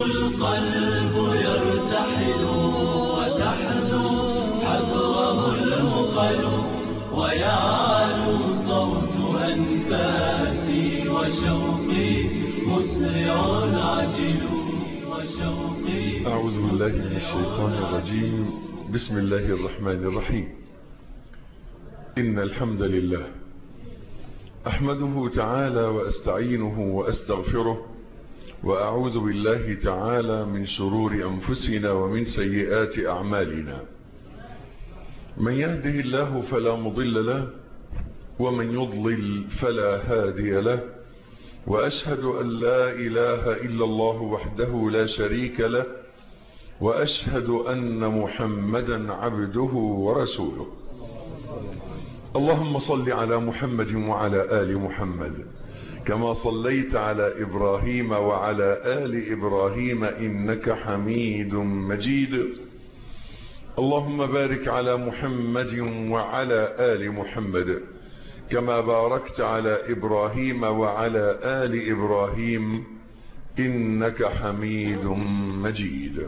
القلب يرتحل وتحدو حذره المقل ويعلو صوت أنفاسي وشوقي مسرع عجل وشوقي أعوذ بالله من الشيطان الرجيم بسم الله الرحمن الرحيم إن الحمد لله أحمده تعالى وأستعينه وأستغفره وأعوذ بالله تعالى من شرور أنفسنا ومن سيئات أعمالنا من يهده الله فلا مضل له ومن يضلل فلا هادي له وأشهد أن لا إله إلا الله وحده لا شريك له وأشهد أن محمدا عبده ورسوله اللهم صل على محمد وعلى آل محمد كما صليت على إبراهيم وعلى آل إبراهيم إنك حميد مجيد اللهم بارك على محمد وعلى آل محمد كما باركت على إبراهيم وعلى آل إبراهيم إنك حميد مجيد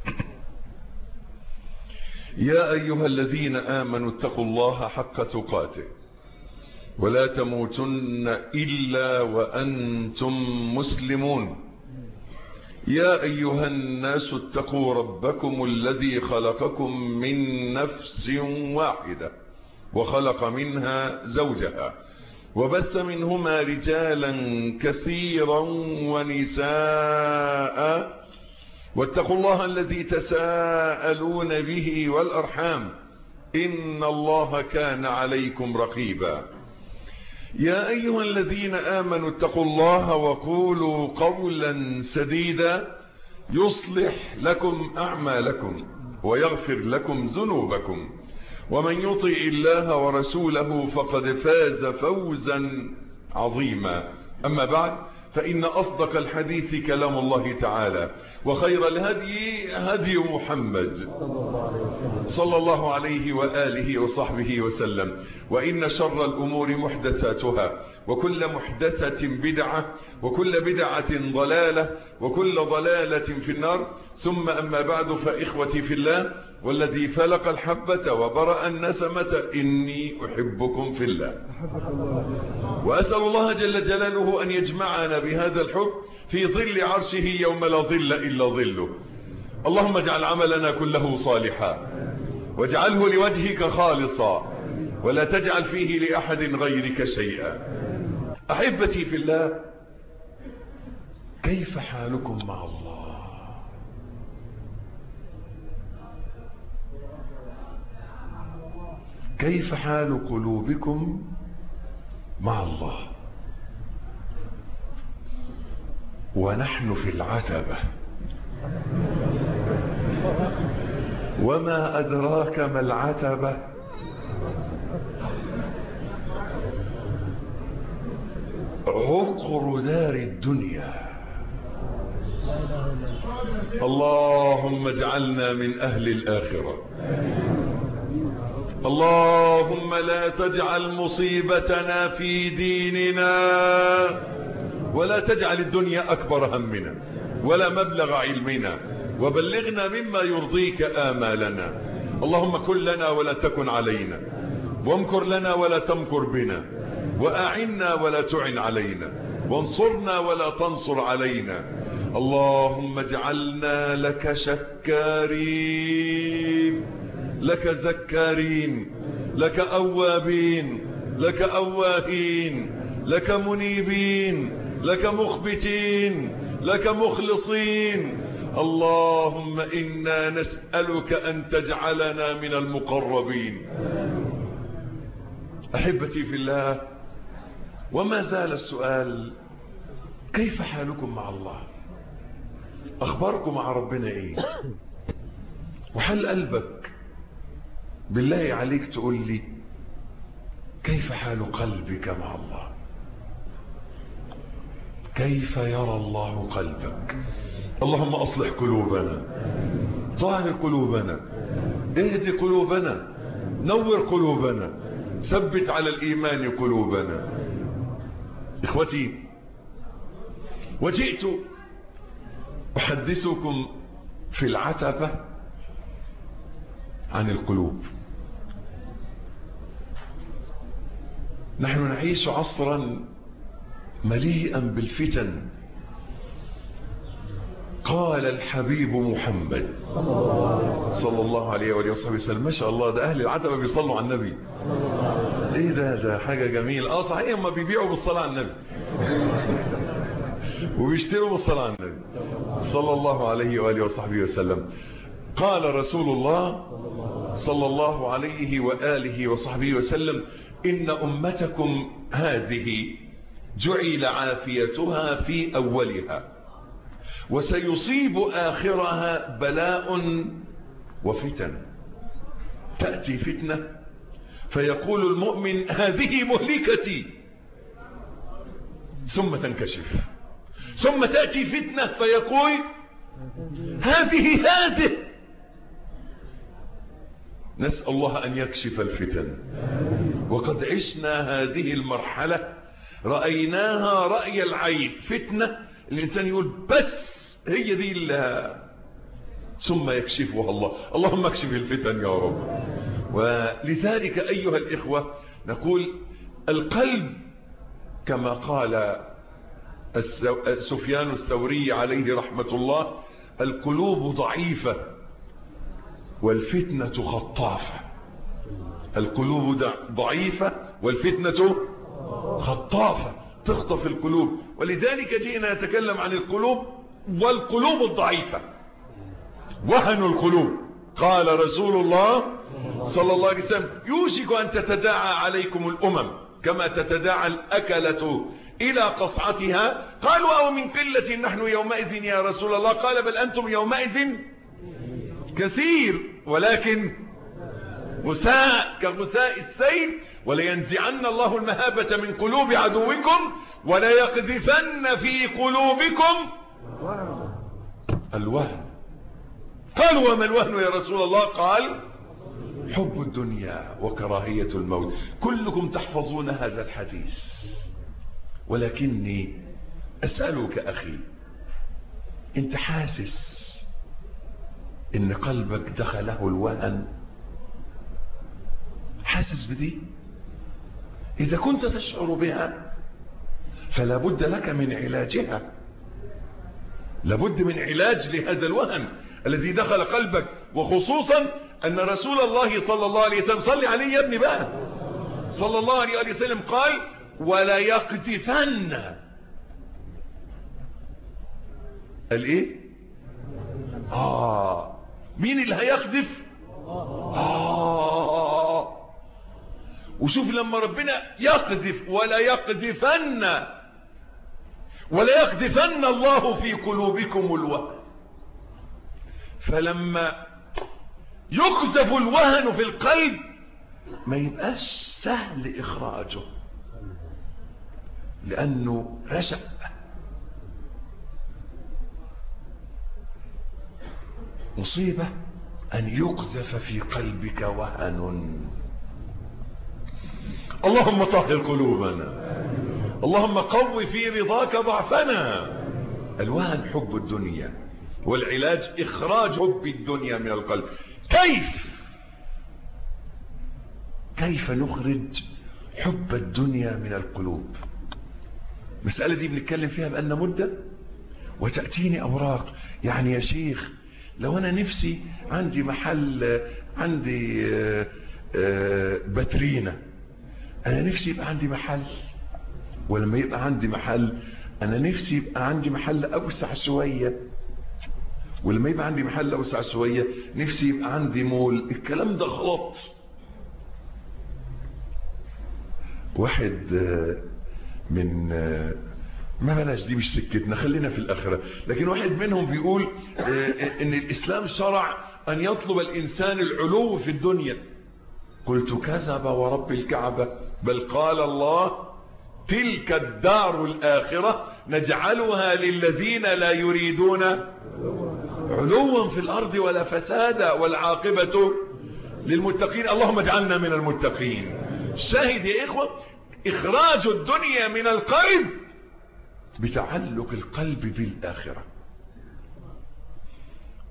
يا أيها الذين آمنوا اتقوا الله حق تقاته ولا تموتن إلا وأنتم مسلمون يا أيها الناس اتقوا ربكم الذي خلقكم من نفس واحدة وخلق منها زوجها وبث منهما رجالا كثيرا ونساء واتقوا الله الذي تساءلون به والأرحام إن الله كان عليكم رقيبا يا أيها الذين آمنوا اتقوا الله وقولوا قولا سديدا يصلح لكم أعمالكم ويغفر لكم ذنوبكم ومن يطع الله ورسوله فقد فاز فوزا عظيما أما بعد فإن أصدق الحديث كلام الله تعالى وخير الهدي هدي محمد صلى الله عليه وآله وصحبه وسلم وإن شر الأمور محدثاتها وكل محدثة بدعة وكل بدعة ضلالة وكل ضلالة في النار ثم أما بعد فإخوتي في الله والذي فلق الحبة وبرأ النسمة إني أحبكم في الله وأسأل الله جل جلاله أن يجمعنا بهذا الحب في ظل عرشه يوم لا ظل إلا ظله اللهم اجعل عملنا كله صالحا واجعله لوجهك خالصا ولا تجعل فيه لأحد غيرك شيئا أحبتي في الله كيف حالكم مع الله كيف حال قلوبكم مع الله ونحن في العتبة وما أدراك ما العتبة عقر دار الدنيا اللهم اجعلنا من أهل الآخرة اللهم لا تجعل مصيبتنا في ديننا ولا تجعل الدنيا أكبر همنا ولا مبلغ علمنا وبلغنا مما يرضيك آمالنا اللهم كن لنا ولا تكن علينا وامكر لنا ولا تمكر بنا وأعنا ولا تعن علينا وانصرنا ولا تنصر علينا اللهم اجعلنا لك شكارين لك ذكارين لك أوابين لك أواهين لك منيبين لك مخبتين لك مخلصين اللهم إنا نسألك أن تجعلنا من المقربين أحبتي في الله وما زال السؤال كيف حالكم مع الله أخباركم مع ربنا إيه وحل قلبك بالله عليك تقول لي كيف حال قلبك مع الله كيف يرى الله قلبك اللهم أصلح قلوبنا طهر قلوبنا اهد قلوبنا نور قلوبنا ثبت على الإيمان قلوبنا إخوتي وجئت أحدثكم في العتبة عن القلوب نحن نعيش عصرا مليئا بالفتن قال الحبيب محمد صلى الله عليه وآله وصحبه وسلم ما شاء الله ده أهل العتبة بيصلوا على النبي ايه ده ده حاجة جميلة اه صحيح هم بيبيعوا بالصلاة على النبي وبيشتروا بالصلاة على النبي صلى الله عليه وآله وصحبه وسلم قال رسول الله صلى الله عليه وآله وصحبه وسلم إن أمتكم هذه جعل عافيتها في أولها وسيصيب آخرها بلاء وفتن تأتي فتنة فيقول المؤمن هذه مهلكتي ثم تنكشف ثم تأتي فتنة فيقول هذه هذه نسأل الله أن يكشف الفتن وقد عشنا هذه المرحلة رأيناها رأي العين فتنة الإنسان يقول بس هي دي اللي ثم يكشفها الله اللهم اكشف الفتن يا رب ولذلك أيها الإخوة نقول القلب كما قال سفيان الثوري عليه رحمة الله القلوب ضعيفة والفتنة خطافة القلوب ضعيفة والفتنة خطافة تخطف القلوب ولذلك جئنا نتكلم عن القلوب والقلوب الضعيفة وهن القلوب قال رسول الله صلى الله عليه وسلم يوشك أن تتداعى عليكم الأمم كما تتداعى الأكلة إلى قصعتها قالوا أو من قلة نحن يومئذ يا رسول الله قال بل أنتم يومئذ كثير ولكن غثاء كغثاء السيل ولينزعن الله المهابة من قلوب عدوكم ولا يقذفن في قلوبكم الوهن قالوا وما الوهن يا رسول الله قال حب الدنيا وكراهية الموت كلكم تحفظون هذا الحديث ولكني أسألك أخي انت حاسس ان قلبك دخله الوهن حاسس بدي اذا كنت تشعر بها فلا بد لك من علاجها لابد من علاج لهذا الوهن الذي دخل قلبك وخصوصا ان رسول الله صلى الله عليه وسلم صلي عليه يا ابني بقى صلى الله عليه وسلم قال ولا يقذفن قال ايه اه مين اللي هيقذف آه وشوف لما ربنا يقذف ولا يقذفن ولا يقذفن الله في قلوبكم الوهن فلما يقذف الوهن في القلب ما يبقاش سهل إخراجه لأنه رشأ مصيبة أن يقذف في قلبك وهن اللهم طهر قلوبنا اللهم قو في رضاك ضعفنا الوهن حب الدنيا والعلاج إخراج حب الدنيا من القلب كيف كيف نخرج حب الدنيا من القلوب المسألة دي بنتكلم فيها بأن مدة وتأتيني أوراق يعني يا شيخ لو أنا نفسي عندي محل عندي باترينا أنا نفسي يبقى عندي محل ولما يبقى عندي محل أنا نفسي يبقى عندي محل أوسع شوية ولما يبقى عندي محل أوسع شوية نفسي يبقى عندي مول الكلام ده غلط واحد من ما بلاش دي مش سكتنا خلينا في الآخرة لكن واحد منهم بيقول ان الإسلام شرع أن يطلب الإنسان العلو في الدنيا قلت كذب ورب الكعبة بل قال الله تلك الدار الآخرة نجعلها للذين لا يريدون علوا في الأرض ولا فسادا والعاقبة للمتقين اللهم اجعلنا من المتقين شاهد يا إخوة إخراج الدنيا من القلب بتعلق القلب بالآخرة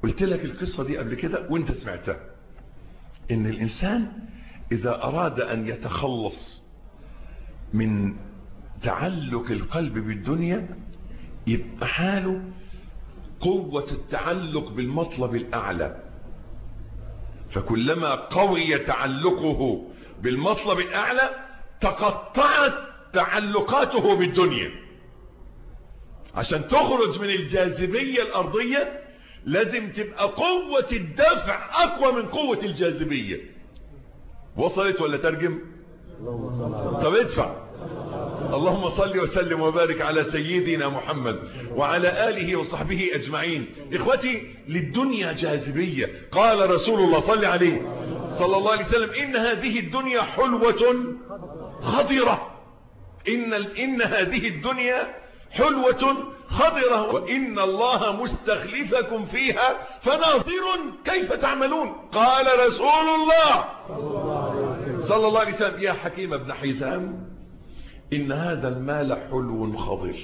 قلت لك القصة دي قبل كده وانت سمعتها ان الانسان اذا اراد ان يتخلص من تعلق القلب بالدنيا يبقى حاله قوة التعلق بالمطلب الاعلى فكلما قوي تعلقه بالمطلب الاعلى تقطعت تعلقاته بالدنيا عشان تخرج من الجاذبية الارضية لازم تبقى قوة الدفع اقوى من قوة الجاذبية وصلت ولا ترجم طب ادفع اللهم صل وسلم وبارك على سيدنا محمد وعلى آله وصحبه أجمعين إخوتي للدنيا جاذبية قال رسول الله صلى عليه صلى الله عليه وسلم إن هذه الدنيا حلوة خضرة إن, إن هذه الدنيا حلوة خضرة وإن الله مستخلفكم فيها فناظر كيف تعملون قال رسول الله صلى الله عليه وسلم يا حكيم ابن حزام إن هذا المال حلو خضر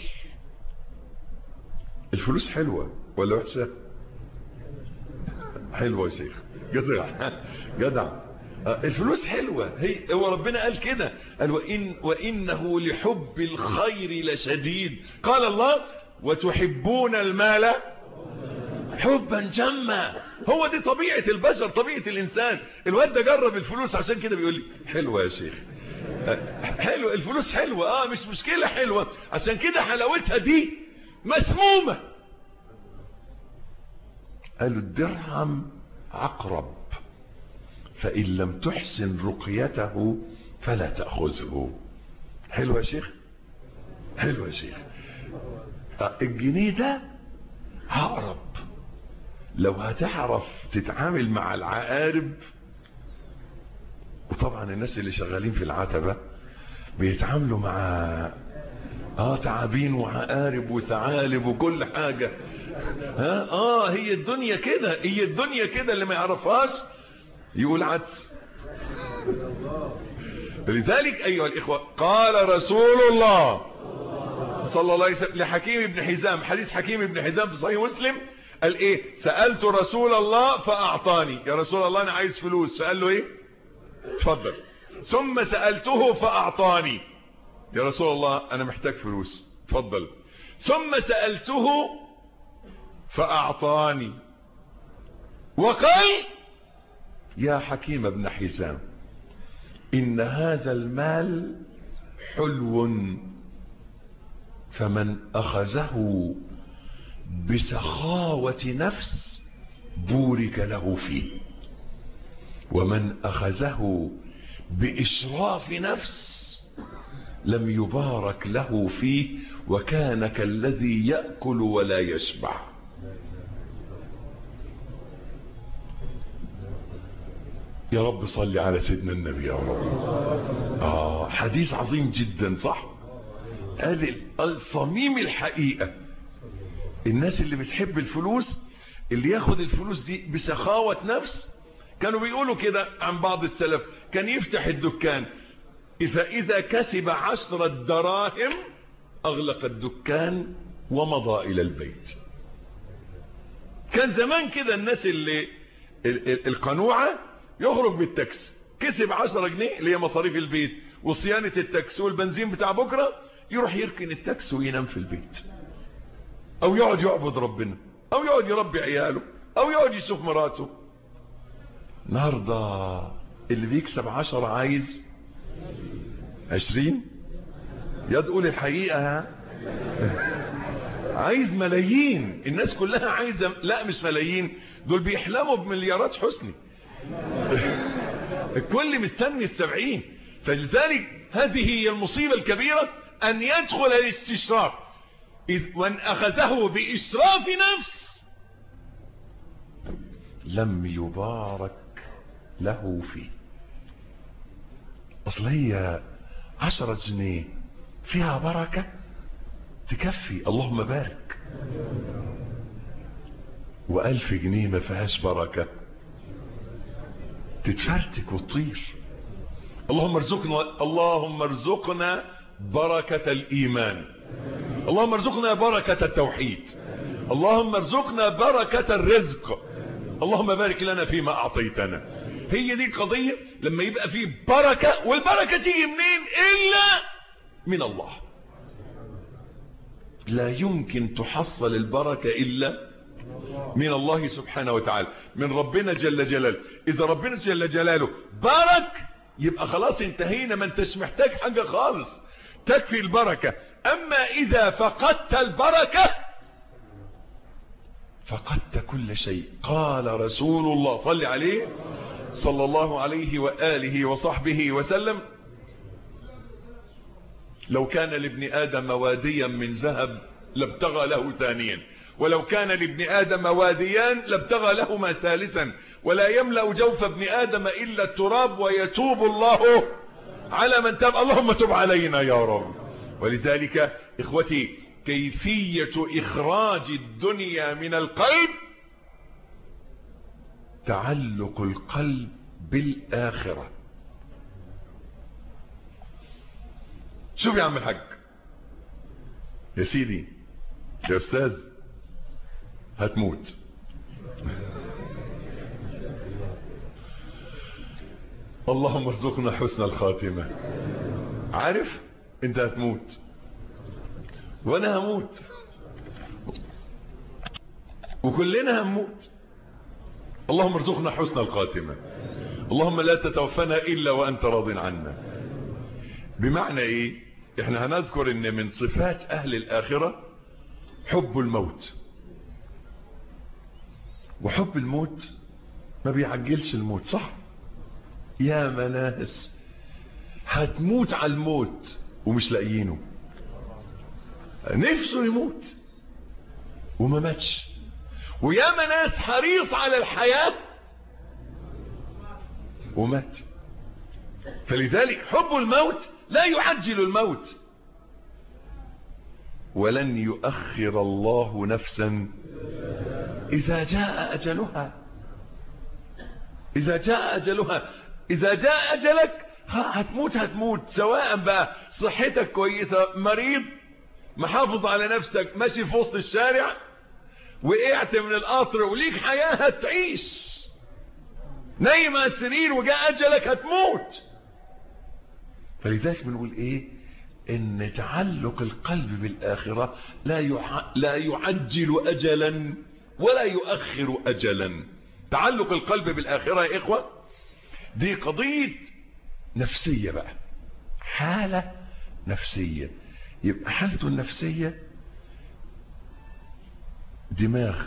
الفلوس حلوة ولا وحشة حلوة يا شيخ جدع جدع الفلوس حلوة هي هو ربنا قال كده قال وإن وإنه لحب الخير لشديد قال الله وتحبون المال حبا جما هو دي طبيعة البشر طبيعة الإنسان الواد ده جرب الفلوس عشان كده بيقول لي حلوة يا شيخ حلوة الفلوس حلوة اه مش مشكلة حلوة عشان كده حلاوتها دي مسمومة قالوا الدرهم عقرب فإن لم تحسن رقيته فلا تأخذه حلو يا شيخ حلو يا شيخ الجنيه ده عقرب لو هتعرف تتعامل مع العقارب وطبعا الناس اللي شغالين في العتبة بيتعاملوا مع اه تعابين وعقارب وثعالب وكل حاجة ها اه هي الدنيا كده هي الدنيا كده اللي ما يعرفهاش يقول عدس لذلك ايها الاخوة قال رسول الله صلى الله عليه وسلم لحكيم بن حزام حديث حكيم بن حزام في صحيح مسلم قال ايه سألت رسول الله فاعطاني يا رسول الله انا عايز فلوس فقال له ايه اتفضل ثم سألته فاعطاني يا رسول الله انا محتاج فلوس اتفضل ثم سألته فاعطاني وقال يا حكيم بن حزام إن هذا المال حلو فمن أخذه بسخاوة نفس بورك له فيه ومن أخذه بإشراف نفس لم يبارك له فيه وكان كالذي يأكل ولا يشبع يا رب صل على سيدنا النبي يا رب آه حديث عظيم جدا صح قال الصميم الحقيقة الناس اللي بتحب الفلوس اللي ياخد الفلوس دي بسخاوة نفس كانوا بيقولوا كده عن بعض السلف كان يفتح الدكان فإذا كسب عشرة دراهم أغلق الدكان ومضى إلى البيت كان زمان كده الناس اللي القنوعة يخرج بالتاكس كسب 10 جنيه اللي هي مصاريف البيت وصيانة التاكس والبنزين بتاع بكرة يروح يركن التاكس وينام في البيت او يقعد يعبد ربنا او يقعد يربي عياله او يقعد يشوف مراته النهاردة اللي بيكسب 10 عايز 20 يا تقول الحقيقة ها عايز ملايين الناس كلها عايزة لا مش ملايين دول بيحلموا بمليارات حسني الكل مستني السبعين فلذلك هذه هي المصيبة الكبيرة أن يدخل الاستشراف إذ من أخذه بإشراف نفس لم يبارك له فيه أصل هي عشرة جنيه فيها بركة تكفي اللهم بارك وألف جنيه ما فيهاش بركة تتفرتك وتطير اللهم ارزقنا اللهم ارزقنا بركة الإيمان اللهم ارزقنا بركة التوحيد اللهم ارزقنا بركة الرزق اللهم بارك لنا فيما أعطيتنا هي دي القضية لما يبقى فيه بركة والبركة تيجي منين إلا من الله لا يمكن تحصل البركة إلا من الله سبحانه وتعالى من ربنا جل جلاله إذا ربنا جل جلاله بارك يبقى خلاص انتهينا ما انتش محتاج حاجة خالص تكفي البركة أما إذا فقدت البركة فقدت كل شيء قال رسول الله صلى عليه صلى الله عليه وآله وصحبه وسلم لو كان لابن آدم واديا من ذهب لابتغى له ثانيا ولو كان لابن آدم واديان لابتغى لهما ثالثا ولا يملأ جوف ابن آدم إلا التراب ويتوب الله على من تاب اللهم تب علينا يا رب ولذلك إخوتي كيفية إخراج الدنيا من القلب تعلق القلب بالآخرة شوف يا عم الحاج يا سيدي يا أستاذ هتموت اللهم ارزقنا حسن الخاتمة عارف انت هتموت وانا هموت وكلنا هنموت اللهم ارزقنا حسن الخاتمة اللهم لا تتوفنا الا وانت راض عنا بمعنى ايه احنا هنذكر ان من صفات اهل الاخرة حب الموت وحب الموت ما بيعجلش الموت صح يا مناس هتموت على الموت ومش لاقيينه نفسه يموت وما ماتش ويا ناس حريص على الحياة ومات فلذلك حب الموت لا يعجل الموت ولن يؤخر الله نفسا إذا جاء أجلها إذا جاء أجلها إذا جاء أجلك هتموت هتموت سواء بقى صحتك كويسة مريض محافظ على نفسك ماشي في وسط الشارع وقعت من القطر وليك حياة هتعيش نايم على السرير وجاء أجلك هتموت فلذلك بنقول ايه ان تعلق القلب بالآخرة لا لا يعجل أجلا ولا يؤخر أجلا تعلق القلب بالآخرة يا إخوة دي قضية نفسية بقى حالة نفسية يبقى حالته النفسية دماغ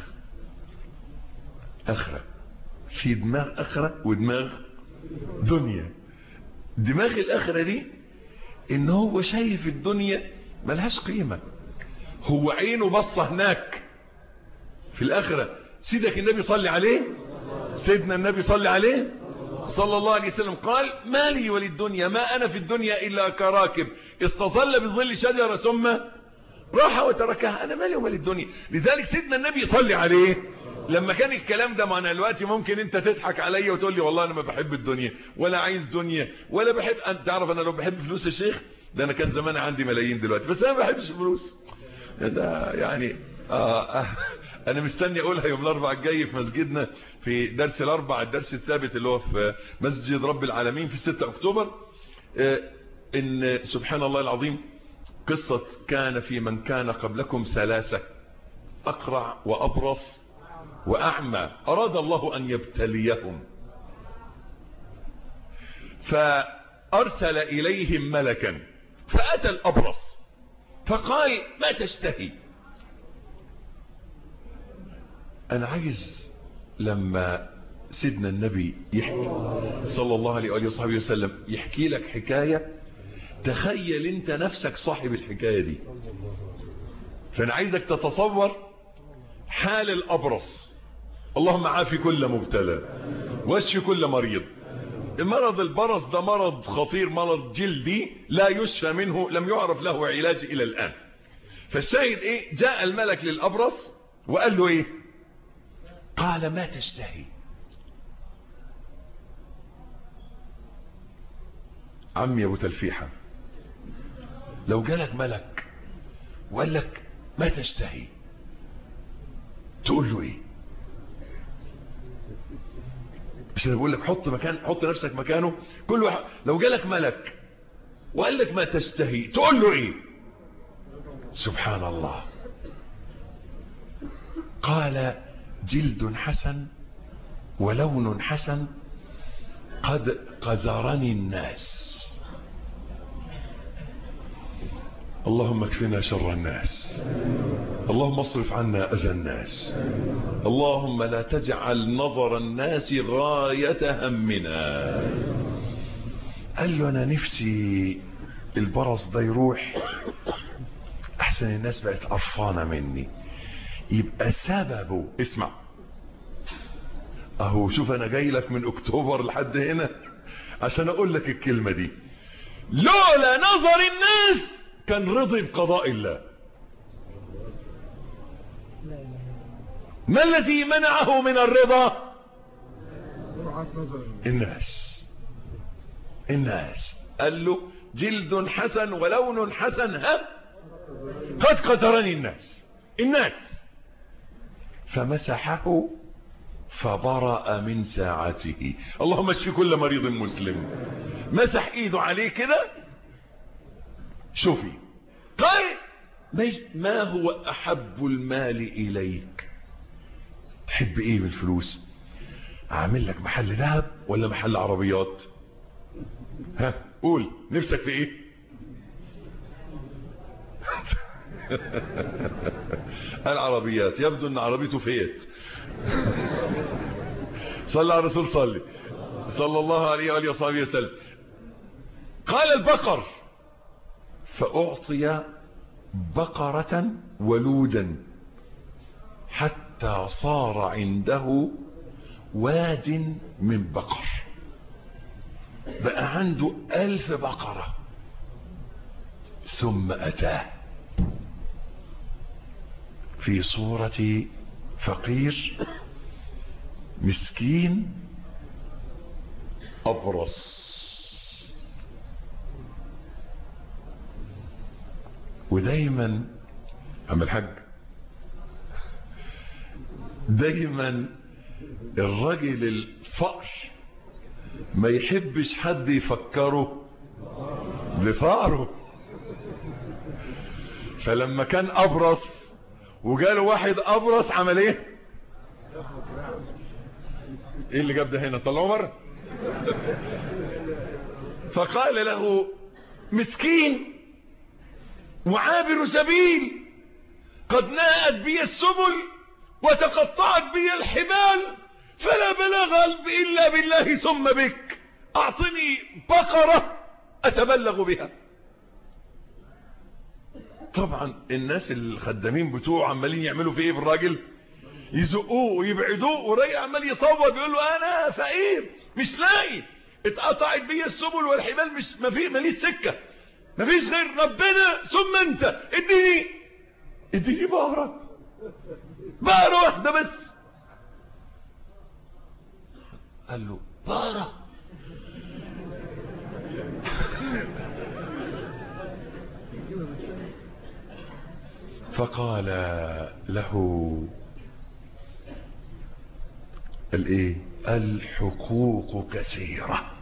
أخرى في دماغ أخرى ودماغ دنيا دماغ الآخرة دي إن هو شايف الدنيا ملهاش قيمة هو عينه بص هناك في الآخرة سيدك النبي صلي عليه سيدنا النبي صلي عليه صلى الله عليه وسلم قال ما لي وللدنيا ما أنا في الدنيا إلا كراكب استظل بظل شجرة ثم راح وتركها أنا مالي ومال الدنيا لذلك سيدنا النبي صلي عليه لما كان الكلام ده معنا دلوقتي ممكن انت تضحك عليا وتقول لي والله انا ما بحب الدنيا ولا عايز دنيا ولا بحب انت تعرف انا لو بحب فلوس يا شيخ ده انا كان زمان عندي ملايين دلوقتي بس انا ما بحبش الفلوس ده يعني آه آه انا مستني اقولها يوم الاربعاء الجاي في مسجدنا في درس الاربع الدرس الثابت اللي هو في مسجد رب العالمين في 6 اكتوبر آه ان سبحان الله العظيم قصة كان في من كان قبلكم ثلاثة اقرع وابرص واعمى اراد الله ان يبتليهم فارسل اليهم ملكا فاتى الابرص فقال ما تشتهي انا عايز لما سيدنا النبي يحكي صلى الله عليه وآله وصحبه وسلم يحكي لك حكاية تخيل انت نفسك صاحب الحكاية دي فانا عايزك تتصور حال الابرص اللهم عافي كل مبتلى واشفي كل مريض المرض البرص ده مرض خطير مرض جلدي لا يشفى منه لم يعرف له علاج الى الان فالشاهد ايه جاء الملك للابرص وقال له ايه قال ما تشتهي عمي ابو تلفيحة لو جالك ملك وقال لك ما تشتهي تقول له ايه عشان بقول لك حط مكان حط نفسك مكانه كل واحد لو جالك ملك وقال لك ما تشتهي تقول له ايه سبحان الله قال جلد حسن ولون حسن قد قذرني الناس اللهم اكفنا شر الناس اللهم اصرف عنا أذى الناس اللهم لا تجعل نظر الناس غاية همنا قال له أنا نفسي البرص ده يروح أحسن الناس بقت قرفانة مني يبقى سببه اسمع اهو شوف انا جاي لك من اكتوبر لحد هنا عشان اقول لك الكلمة دي لولا نظر الناس كان رضي بقضاء الله ما الذي منعه من الرضا الناس الناس قال له جلد حسن ولون حسن ها قد قدرني الناس الناس فمسحه فبرأ من ساعته اللهم اشفي كل مريض مسلم مسح ايده عليه كده شوفي قال ما هو احب المال اليك تحب ايه من الفلوس اعمل لك محل ذهب ولا محل عربيات ها قول نفسك في ايه العربيات يبدو ان عربيته فيت صلى على الرسول صلي صلى الله عليه وآله وصحبه وسلم قال البقر فأعطي بقرة ولودا حتى صار عنده واد من بقر بقى عنده ألف بقرة ثم أتاه في صورة فقير مسكين أبرص ودايما أما الحج دايما الرجل الفقر ما يحبش حد يفكره بفقره فلما كان أبرص وجاله واحد أبرص عمل ايه ايه اللي جاب ده هنا طلع عمر فقال له مسكين وعابر سبيل قد ناءت بي السبل وتقطعت بي الحبال فلا بلاغ إلا بالله ثم بك أعطني بقرة أتبلغ بها طبعا الناس الخدامين بتوعه عمالين يعملوا في ايه بالراجل يزقوه ويبعدوه وراجل عمال يصور بيقول له انا فقير مش لاقي اتقطعت بيا السبل والحبال مش ما في ماليش سكه مفيش غير ربنا ثم انت اديني اديني بقره بقره واحده بس قال له بقره فقال له الايه الحقوق كثيرة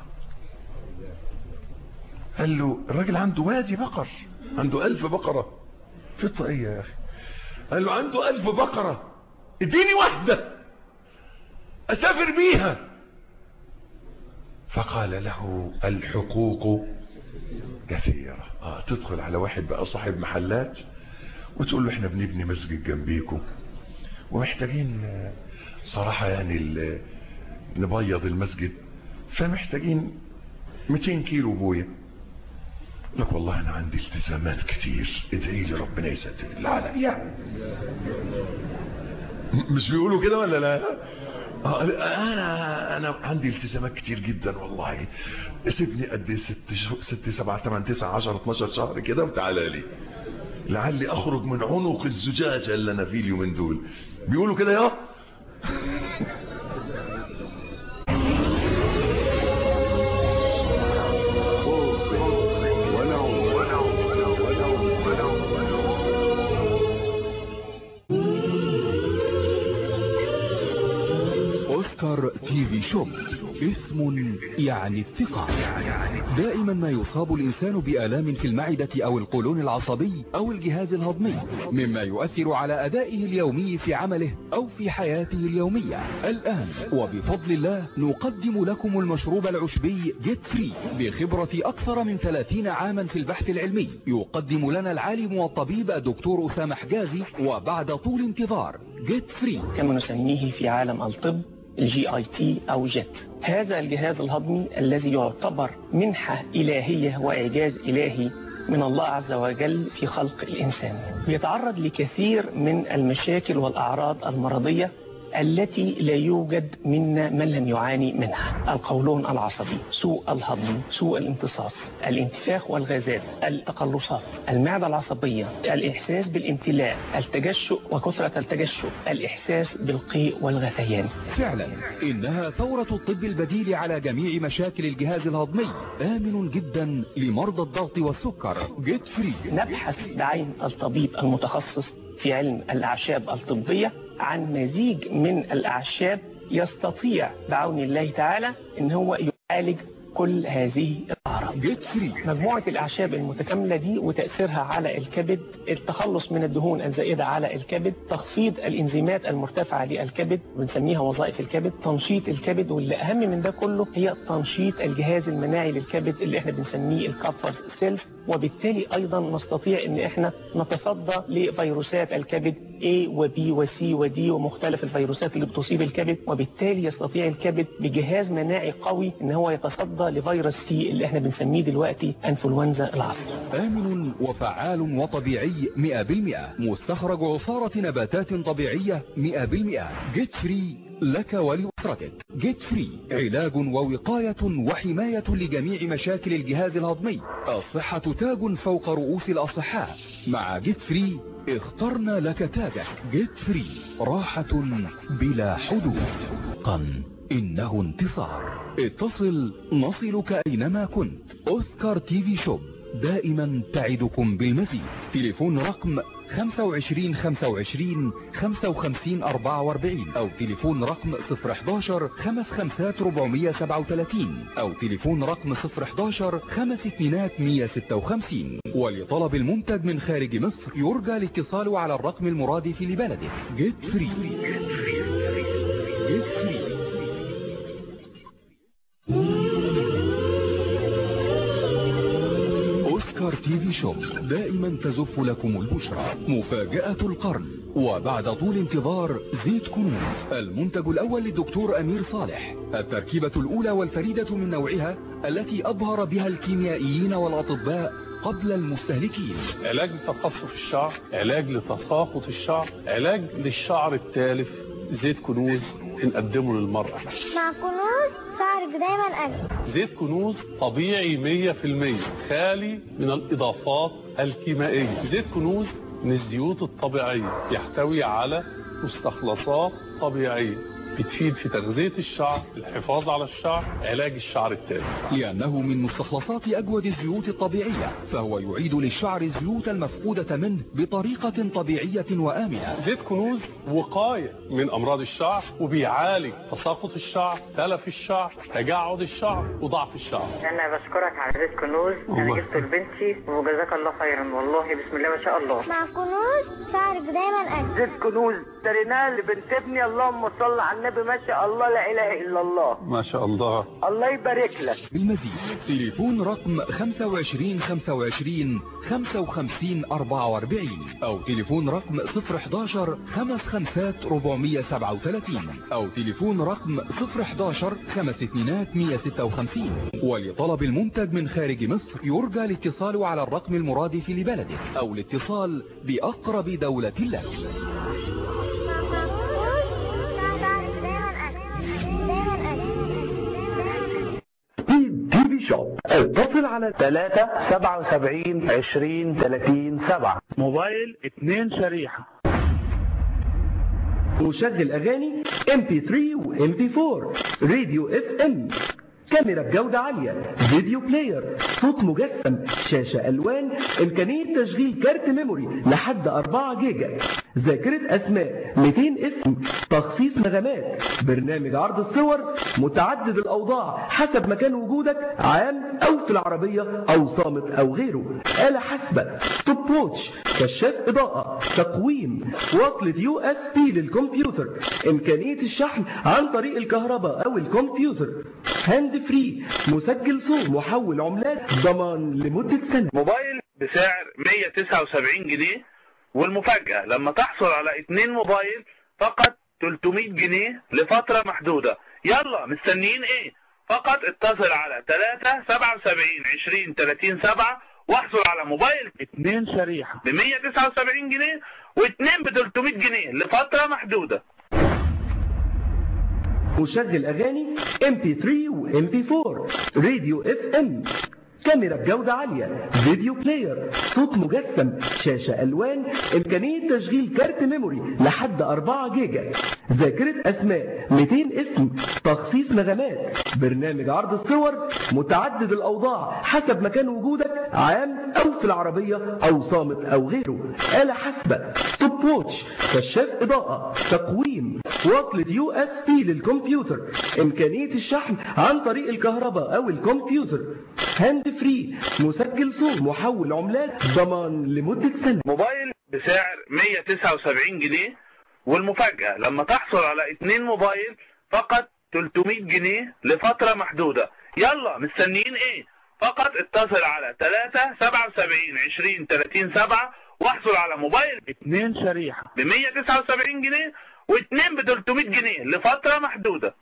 قال له الراجل عنده وادي بقر عنده ألف بقرة في الطاقية يا أخي قال له عنده ألف بقرة اديني واحدة أسافر بيها فقال له الحقوق كثيرة آه تدخل على واحد بقى صاحب محلات وتقول له احنا بنبني مسجد جنبيكم ومحتاجين صراحة يعني نبيض المسجد فمحتاجين 200 كيلو بويا لك والله انا عندي التزامات كتير ادعي لي ربنا يسدد العالم مش بيقولوا كده ولا لا انا انا عندي التزامات كتير جدا والله سيبني قد ست ست سبعة ثمان تسعة عشر 12 شهر كده وتعالى لي لعلي اخرج من عنق الزجاجة اللي انا فيه اليومين دول بيقولوا كده يا أوسكار تي في شوب اسم يعني الثقة دائما ما يصاب الإنسان بآلام في المعدة أو القولون العصبي أو الجهاز الهضمي مما يؤثر على أدائه اليومي في عمله أو في حياته اليومية الآن وبفضل الله نقدم لكم المشروب العشبي جيت فري بخبرة أكثر من 30 عاما في البحث العلمي يقدم لنا العالم والطبيب الدكتور أسامة حجازي وبعد طول انتظار جيت فري كما نسميه في عالم الطب الجي اي تي او جيت هذا الجهاز الهضمي الذي يعتبر منحة إلهية وإعجاز إلهي من الله عز وجل في خلق الإنسان يتعرض لكثير من المشاكل والأعراض المرضية التي لا يوجد منا من لم يعاني منها القولون العصبي سوء الهضم سوء الامتصاص الانتفاخ والغازات التقلصات المعدة العصبية الإحساس بالامتلاء التجشؤ وكثرة التجشؤ الإحساس بالقيء والغثيان فعلا إنها ثورة الطب البديل على جميع مشاكل الجهاز الهضمي آمن جدا لمرضى الضغط والسكر جيت فري نبحث بعين الطبيب المتخصص في علم الأعشاب الطبية عن مزيج من الأعشاب يستطيع بعون الله تعالى ان هو يعالج كل هذه الأعراض جيت فري مجموعة الأعشاب المتكاملة دي وتأثيرها على الكبد التخلص من الدهون الزائدة على الكبد تخفيض الإنزيمات المرتفعة للكبد بنسميها وظائف الكبد تنشيط الكبد واللي أهم من ده كله هي تنشيط الجهاز المناعي للكبد اللي احنا بنسميه الكابفرز سيلز وبالتالي أيضا نستطيع ان احنا نتصدى لفيروسات الكبد A و B و C و D ومختلف الفيروسات اللي بتصيب الكبد وبالتالي يستطيع الكبد بجهاز مناعي قوي ان هو يتصدى لفيروس سي اللي احنا بنسميه دلوقتي انفلونزا العصر آمن وفعال وطبيعي 100% مستخرج عصارة نباتات طبيعية 100% جيت فري لك ولأسرتك جيت فري علاج ووقاية وحماية لجميع مشاكل الجهاز الهضمي الصحة تاج فوق رؤوس الأصحاء مع جيت فري اخترنا لك تاجك جيت فري راحة بلا حدود قن إنه انتصار اتصل نصلك أينما كنت أوسكار تي في شوب دائما تعدكم بالمزيد تليفون رقم 25 25 55 44 أو تليفون رقم 011 55 437 أو تليفون رقم 011 5 اتنينات 156 ولطلب المنتج من خارج مصر يرجى الاتصال على الرقم المرادف لبلدك جيت فري جيت فري أوسكار تي في شوب دائما تزف لكم البشرى مفاجأة القرن وبعد طول انتظار زيت كنوز المنتج الأول للدكتور أمير صالح التركيبة الأولى والفريدة من نوعها التي أبهر بها الكيميائيين والأطباء قبل المستهلكين علاج لتقصف الشعر علاج لتساقط الشعر علاج للشعر التالف زيت كنوز بنقدمه للمرأة مع كنوز شعرك دايما أجمل زيت كنوز طبيعي 100% خالي من الإضافات الكيميائية زيت كنوز من الزيوت الطبيعية يحتوي على مستخلصات طبيعية بتفيد في تغذية الشعر الحفاظ على الشعر علاج الشعر التالف لأنه من مستخلصات أجود الزيوت الطبيعية فهو يعيد للشعر الزيوت المفقودة منه بطريقة طبيعية وآمنة زيت كنوز وقاية من أمراض الشعر وبيعالج تساقط الشعر تلف الشعر تجعد الشعر وضعف الشعر انا بشكرك على زيت كنوز انا الله. جبته لبنتي وجزاك الله خيرا والله بسم الله ما شاء الله مع كنوز شعرك دايما أجمل زيت كنوز اشتريناه لبنت ابني اللهم صل على النبي ما شاء الله لا اله الا الله ما شاء الله الله يبارك لك بالمزيد تليفون رقم 25 25 55 44 أو تليفون رقم 011 55 437 أو تليفون رقم 011 5 اتنينات 156 ولطلب المنتج من خارج مصر يرجى الاتصال على الرقم المرادف لبلدك أو الاتصال بأقرب دولة لك مع كنوز شعرك دايما أجمل دايما أجمل تي في شوب اتصل على 3 77 20 30 7 موبايل اتنين شريحة مشغل اغاني ام بي 3 وام بي 4 راديو اف ام كاميرا بجودة عالية فيديو بلاير صوت مجسم شاشة الوان امكانية تشغيل كارت ميموري لحد 4 جيجا ذاكرة أسماء 200 اسم تخصيص نغمات برنامج عرض الصور متعدد الأوضاع حسب مكان وجودك عام أو في العربية أو صامت أو غيره آلة حاسبة ستوب ووتش كشاف إضاءة تقويم وصلة يو اس بي للكمبيوتر إمكانية الشحن عن طريق الكهرباء أو الكمبيوتر هاند فري مسجل صوت محول عملات ضمان لمدة سنة موبايل بسعر 179 جنيه والمفاجأة لما تحصل على اتنين موبايل فقط 300 جنيه لفترة محدودة يلا مستنيين ايه فقط اتصل على 3 77 20 30 7 واحصل على موبايل اتنين شريحة ب 179 جنيه واتنين ب 300 جنيه لفترة محدودة مشغل أغاني MP3 و MP4 راديو اف ام كاميرا بجودة عالية فيديو بلاير صوت مجسم شاشة ألوان إمكانية تشغيل كارت ميموري لحد 4 جيجا ذاكرة أسماء 200 اسم تخصيص نغمات برنامج عرض الصور متعدد الأوضاع حسب مكان وجودك عام أو في العربية أو صامت أو غيره آلة حاسبة ستوب ووتش كشاف إضاءة تقويم وصلة يو اس بي للكمبيوتر إمكانية الشحن عن طريق الكهرباء أو الكمبيوتر هاند فري مسجل صوت محول عملات ضمان لمدة سنة موبايل بسعر 179 جنيه والمفاجأة لما تحصل على اتنين موبايل فقط 300 جنيه لفترة محدودة يلا مستنيين ايه فقط اتصل على 3 77 20 30 7 واحصل على موبايل اتنين شريحة ب 179 جنيه واتنين ب 300 جنيه لفترة محدودة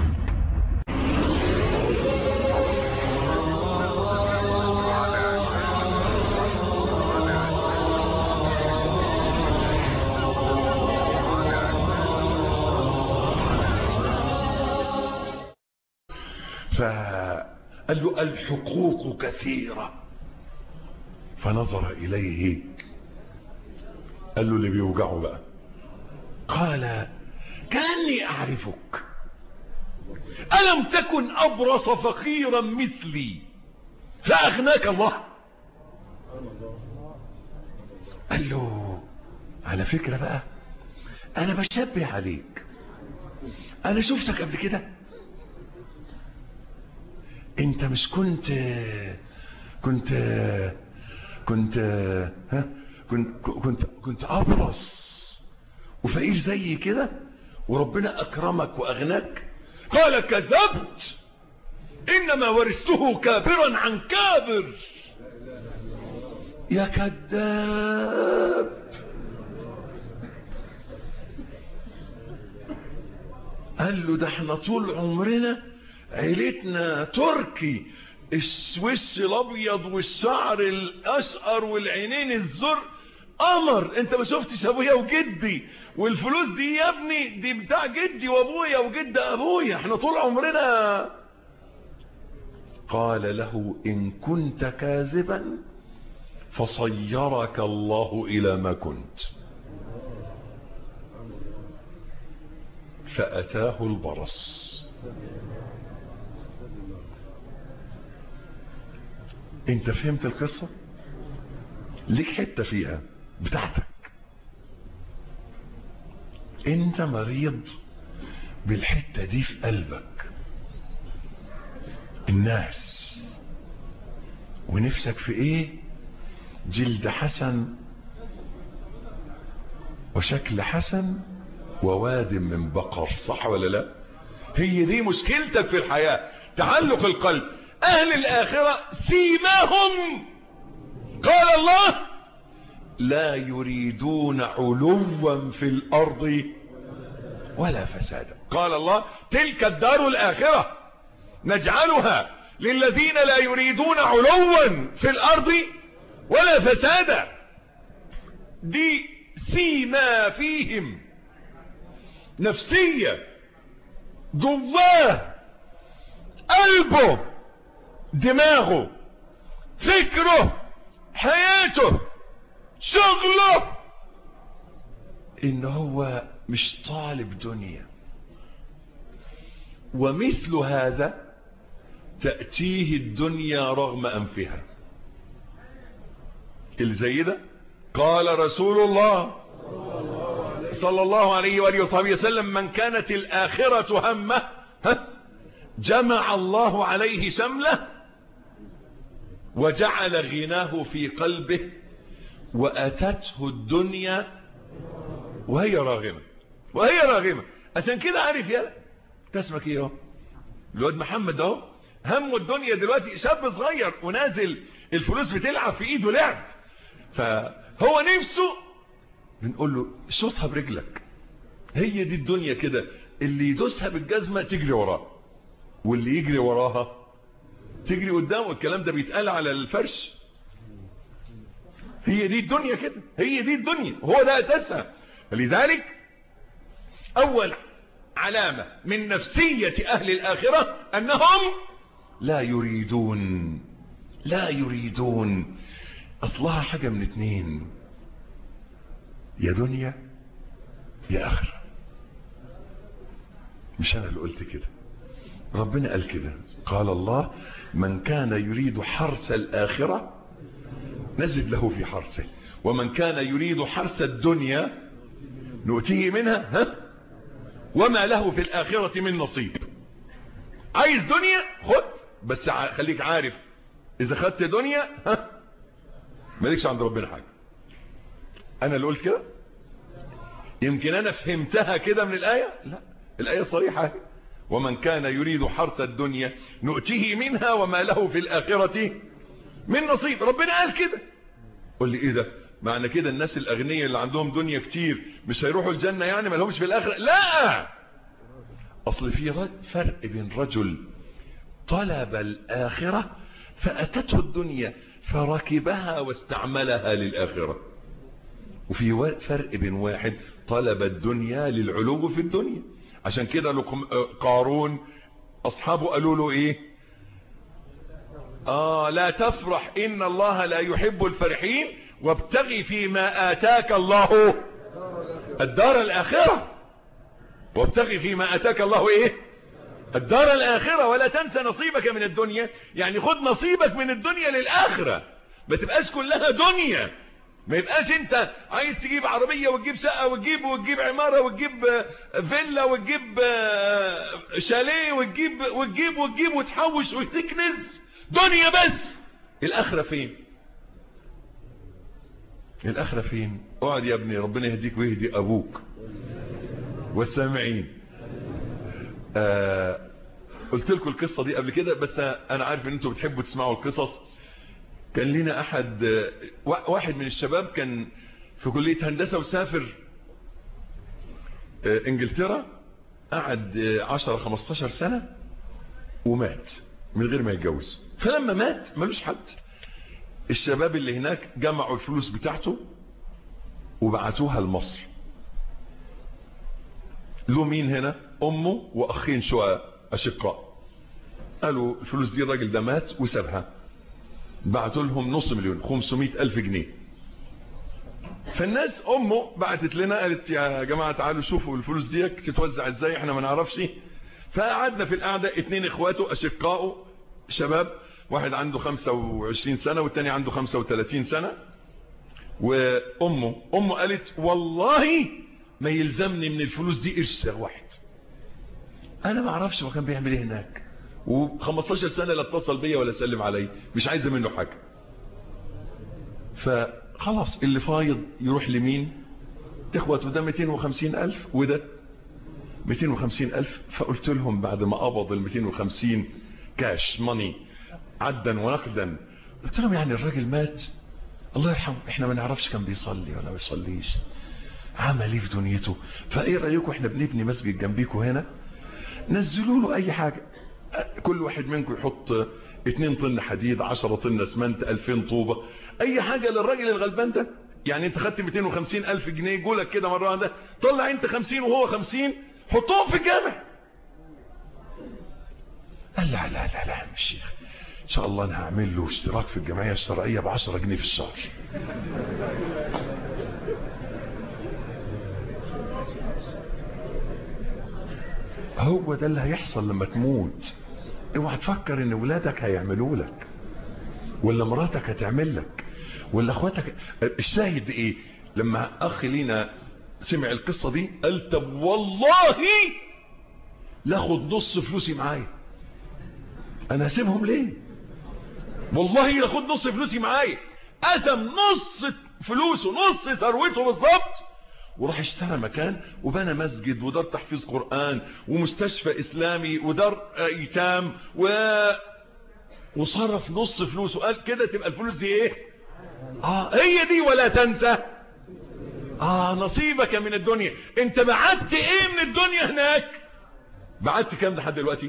فقال له الحقوق كثيرة فنظر إليه قال له اللي بيوجعه بقى قال كأني أعرفك ألم تكن أبرص فقيرا مثلي فأغناك الله قال له على فكرة بقى أنا بشبه عليك أنا شفتك قبل كده انت مش كنت كنت كنت ها كنت كنت كنت ابرص وفقير زي كده وربنا اكرمك واغناك قال كذبت انما ورثته كابرا عن كابر يا كذاب قال له ده احنا طول عمرنا عيلتنا تركي السويس الابيض والشعر الاشقر والعينين الزر قمر انت ما شفتش ابويا وجدي والفلوس دي يا ابني دي بتاع جدي وابويا وجد ابويا احنا طول عمرنا قال له ان كنت كاذبا فصيرك الله الى ما كنت فاتاه البرص انت فهمت القصة ليك حتة فيها بتاعتك انت مريض بالحتة دي في قلبك الناس ونفسك في ايه جلد حسن وشكل حسن وواد من بقر صح ولا لا هي دي مشكلتك في الحياة تعلق القلب اهل الاخرة سيماهم قال الله لا يريدون علوا في الارض ولا فسادا قال الله تلك الدار الاخرة نجعلها للذين لا يريدون علوا في الارض ولا فسادا دي سيما فيهم نفسية جواه قلبه دماغه فكره حياته شغله ان هو مش طالب دنيا ومثل هذا تأتيه الدنيا رغم أنفها اللي زي ده قال رسول الله صلى الله عليه وآله وصحبه وسلم من كانت الآخرة همه ها جمع الله عليه شمله وجعل غناه في قلبه وأتته الدنيا وهي راغمة وهي راغمة عشان كده عارف يا اسمك ايه اهو الواد محمد اهو همه الدنيا دلوقتي شاب صغير ونازل الفلوس بتلعب في ايده لعب فهو نفسه بنقول له شوطها برجلك هي دي الدنيا كده اللي يدوسها بالجزمة تجري وراه واللي يجري وراها تجري قدامه الكلام ده بيتقال على الفرش هي دي الدنيا كده هي دي الدنيا هو ده اساسها لذلك اول علامة من نفسية اهل الاخرة انهم لا يريدون لا يريدون اصلها حاجة من اتنين يا دنيا يا اخرة مش انا اللي قلت كده ربنا قال كده قال الله من كان يريد حرث الآخرة نزد له في حرثه ومن كان يريد حرث الدنيا نؤتيه منها ها وما له في الآخرة من نصيب عايز دنيا خد بس خليك عارف إذا خدت دنيا ها مالكش عند ربنا حاجة أنا اللي قلت كده يمكن أنا فهمتها كده من الآية لا الآية صريحة ومن كان يريد حرث الدنيا نؤتيه منها وما له في الآخرة من نصيب ربنا قال كده قل لي ايه ده معنى كده الناس الأغنياء اللي عندهم دنيا كتير مش هيروحوا الجنة يعني ما لهمش في الآخرة لا أصل في فرق بين رجل طلب الآخرة فأتته الدنيا فركبها واستعملها للآخرة وفي فرق بين واحد طلب الدنيا للعلو في الدنيا عشان كده لكم قارون اصحابه قالوا له ايه اه لا تفرح ان الله لا يحب الفرحين وابتغي فيما اتاك الله الدار الاخرة وابتغي فيما اتاك الله ايه الدار الاخرة ولا تنسى نصيبك من الدنيا يعني خد نصيبك من الدنيا للاخرة ما تبقاش كلها دنيا ما يبقاش انت عايز تجيب عربية وتجيب شقة وتجيب وتجيب عمارة وتجيب فيلا وتجيب شاليه وتجيب وتجيب وتجيب وتحوش وتكنز دنيا بس الاخرة فين الاخرة فين اقعد يا ابني ربنا يهديك ويهدي ابوك والسامعين آه قلت لكم القصة دي قبل كده بس انا عارف ان انتوا بتحبوا تسمعوا القصص كان لنا احد واحد من الشباب كان في كلية هندسة وسافر انجلترا قعد 10 15 سنة ومات من غير ما يتجوز فلما مات ملوش حد الشباب اللي هناك جمعوا الفلوس بتاعته وبعتوها لمصر له مين هنا امه واخين شوية اشقاء قالوا الفلوس دي الراجل ده مات وسابها بعتوا لهم نص مليون 500 ألف جنيه فالناس أمه بعتت لنا قالت يا جماعة تعالوا شوفوا الفلوس دي تتوزع ازاي احنا ما نعرفش فقعدنا في القعدة اتنين اخواته اشقائه شباب واحد عنده 25 سنة والتاني عنده 35 سنة وامه امه قالت والله ما يلزمني من الفلوس دي قرش واحد انا ما اعرفش هو كان بيعمل ايه هناك و15 سنة لا اتصل بيا ولا سلم علي مش عايزة منه حاجة فخلاص اللي فايض يروح لمين اخوته ده 250 ألف وده 250 ألف فقلت لهم بعد ما قبض ال 250 كاش ماني عدا ونقدا قلت لهم يعني الراجل مات الله يرحمه احنا ما نعرفش كان بيصلي ولا ما بيصليش عمل ايه في دنيته فايه رايكم احنا بنبني مسجد جنبيكم هنا نزلوا له اي حاجه كل واحد منكم يحط 2 طن حديد 10 طن اسمنت 2000 طوبة اي حاجة للراجل الغلبان ده يعني انت خدت 250 الف جنيه يقولك كده مرة واحدة طلع انت 50 وهو 50 حطوهم في الجامع قال لا لا لا لا يا الشيخ ان شاء الله انا هعمل له اشتراك في الجمعية الشرعية ب 10 جنيه في الشهر هو ده اللي هيحصل لما تموت اوعى تفكر ان ولادك هيعملوا لك ولا مراتك هتعمل لك ولا اخواتك الشاهد ايه لما اخ لينا سمع القصة دي قال طب والله لاخد نص فلوسي معايا انا هسيبهم ليه والله لاخد نص فلوسي معايا قسم نص فلوسه نص ثروته بالظبط وراح اشترى مكان وبنى مسجد ودار تحفيظ قرآن ومستشفى اسلامي ودار ايتام و وصرف نص فلوسه قال كده تبقى الفلوس دي ايه اه هي دي ولا تنسى اه نصيبك من الدنيا انت بعدت ايه من الدنيا هناك بعدت كام لحد دلوقتي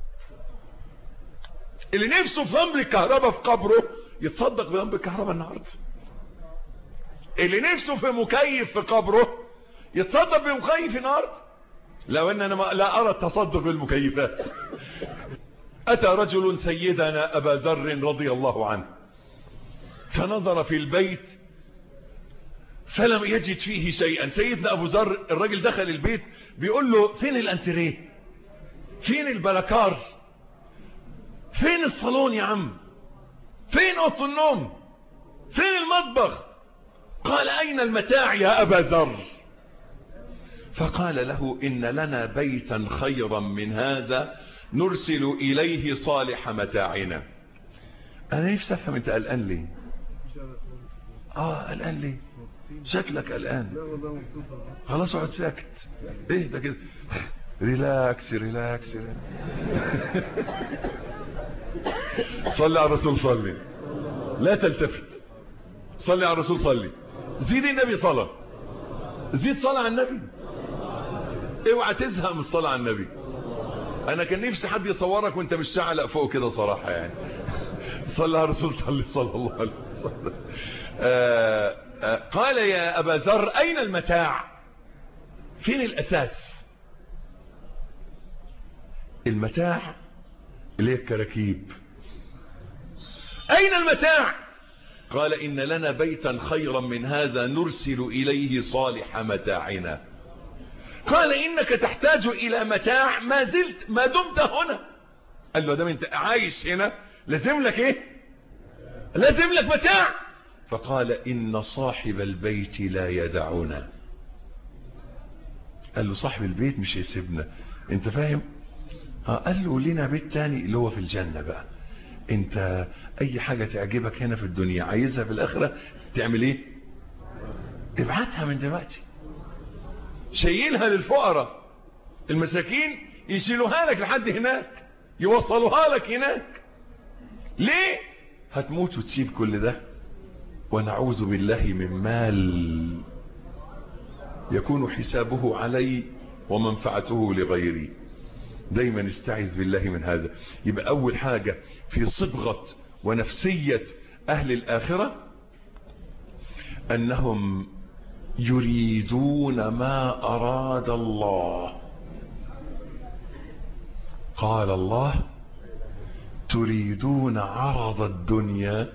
اللي نفسه في لمب الكهرباء في قبره يتصدق بلمب الكهرباء النهارده اللي نفسه في مكيف في قبره يتصدق بمكيف النهارده لو ان انا ما لا ارى التصدق بالمكيفات اتى رجل سيدنا ابا ذر رضي الله عنه فنظر في البيت فلم يجد فيه شيئا سيدنا ابو ذر الراجل دخل البيت بيقول له فين الانتريه فين البلاكار فين الصالون يا عم فين اوضه النوم فين المطبخ قال اين المتاع يا ابا ذر فقال له ان لنا بيتا خيرا من هذا نرسل اليه صالح متاعنا انا نفسي افهم انت قلقان ليه اه قلقان ليه شكلك قلقان خلاص اقعد ساكت ايه ده كده ريلاكس ريلاكس, ريلاكس. صلي على الرسول صلي لا تلتفت صلي على الرسول صلي زيد النبي صلاة زيد صلاة على النبي اوعى تزهق من الصلاة على النبي انا كان نفسي حد يصورك وانت مش شعلق فوق كده صراحة يعني صلى على الرسول صلي صلى الله عليه وسلم آه آه قال يا ابا ذر اين المتاع فين الاساس المتاع اللي هي الكراكيب اين المتاع قال ان لنا بيتا خيرا من هذا نرسل اليه صالح متاعنا قال انك تحتاج الى متاع ما زلت ما دمت هنا قال له دام انت عايش هنا لازم لك ايه لازم لك متاع فقال ان صاحب البيت لا يدعنا قال له صاحب البيت مش هيسيبنا انت فاهم آه قال له لنا بيت تاني اللي هو في الجنة بقى انت اي حاجة تعجبك هنا في الدنيا عايزها في الاخرة تعمل ايه ابعتها من دلوقتي شيلها للفقراء المساكين يشيلوها لك لحد هناك يوصلوها لك هناك ليه هتموت وتسيب كل ده ونعوذ بالله من مال يكون حسابه علي ومنفعته لغيري دايما استعذ بالله من هذا يبقى اول حاجة في صبغة ونفسية اهل الاخرة انهم يريدون ما اراد الله قال الله تريدون عرض الدنيا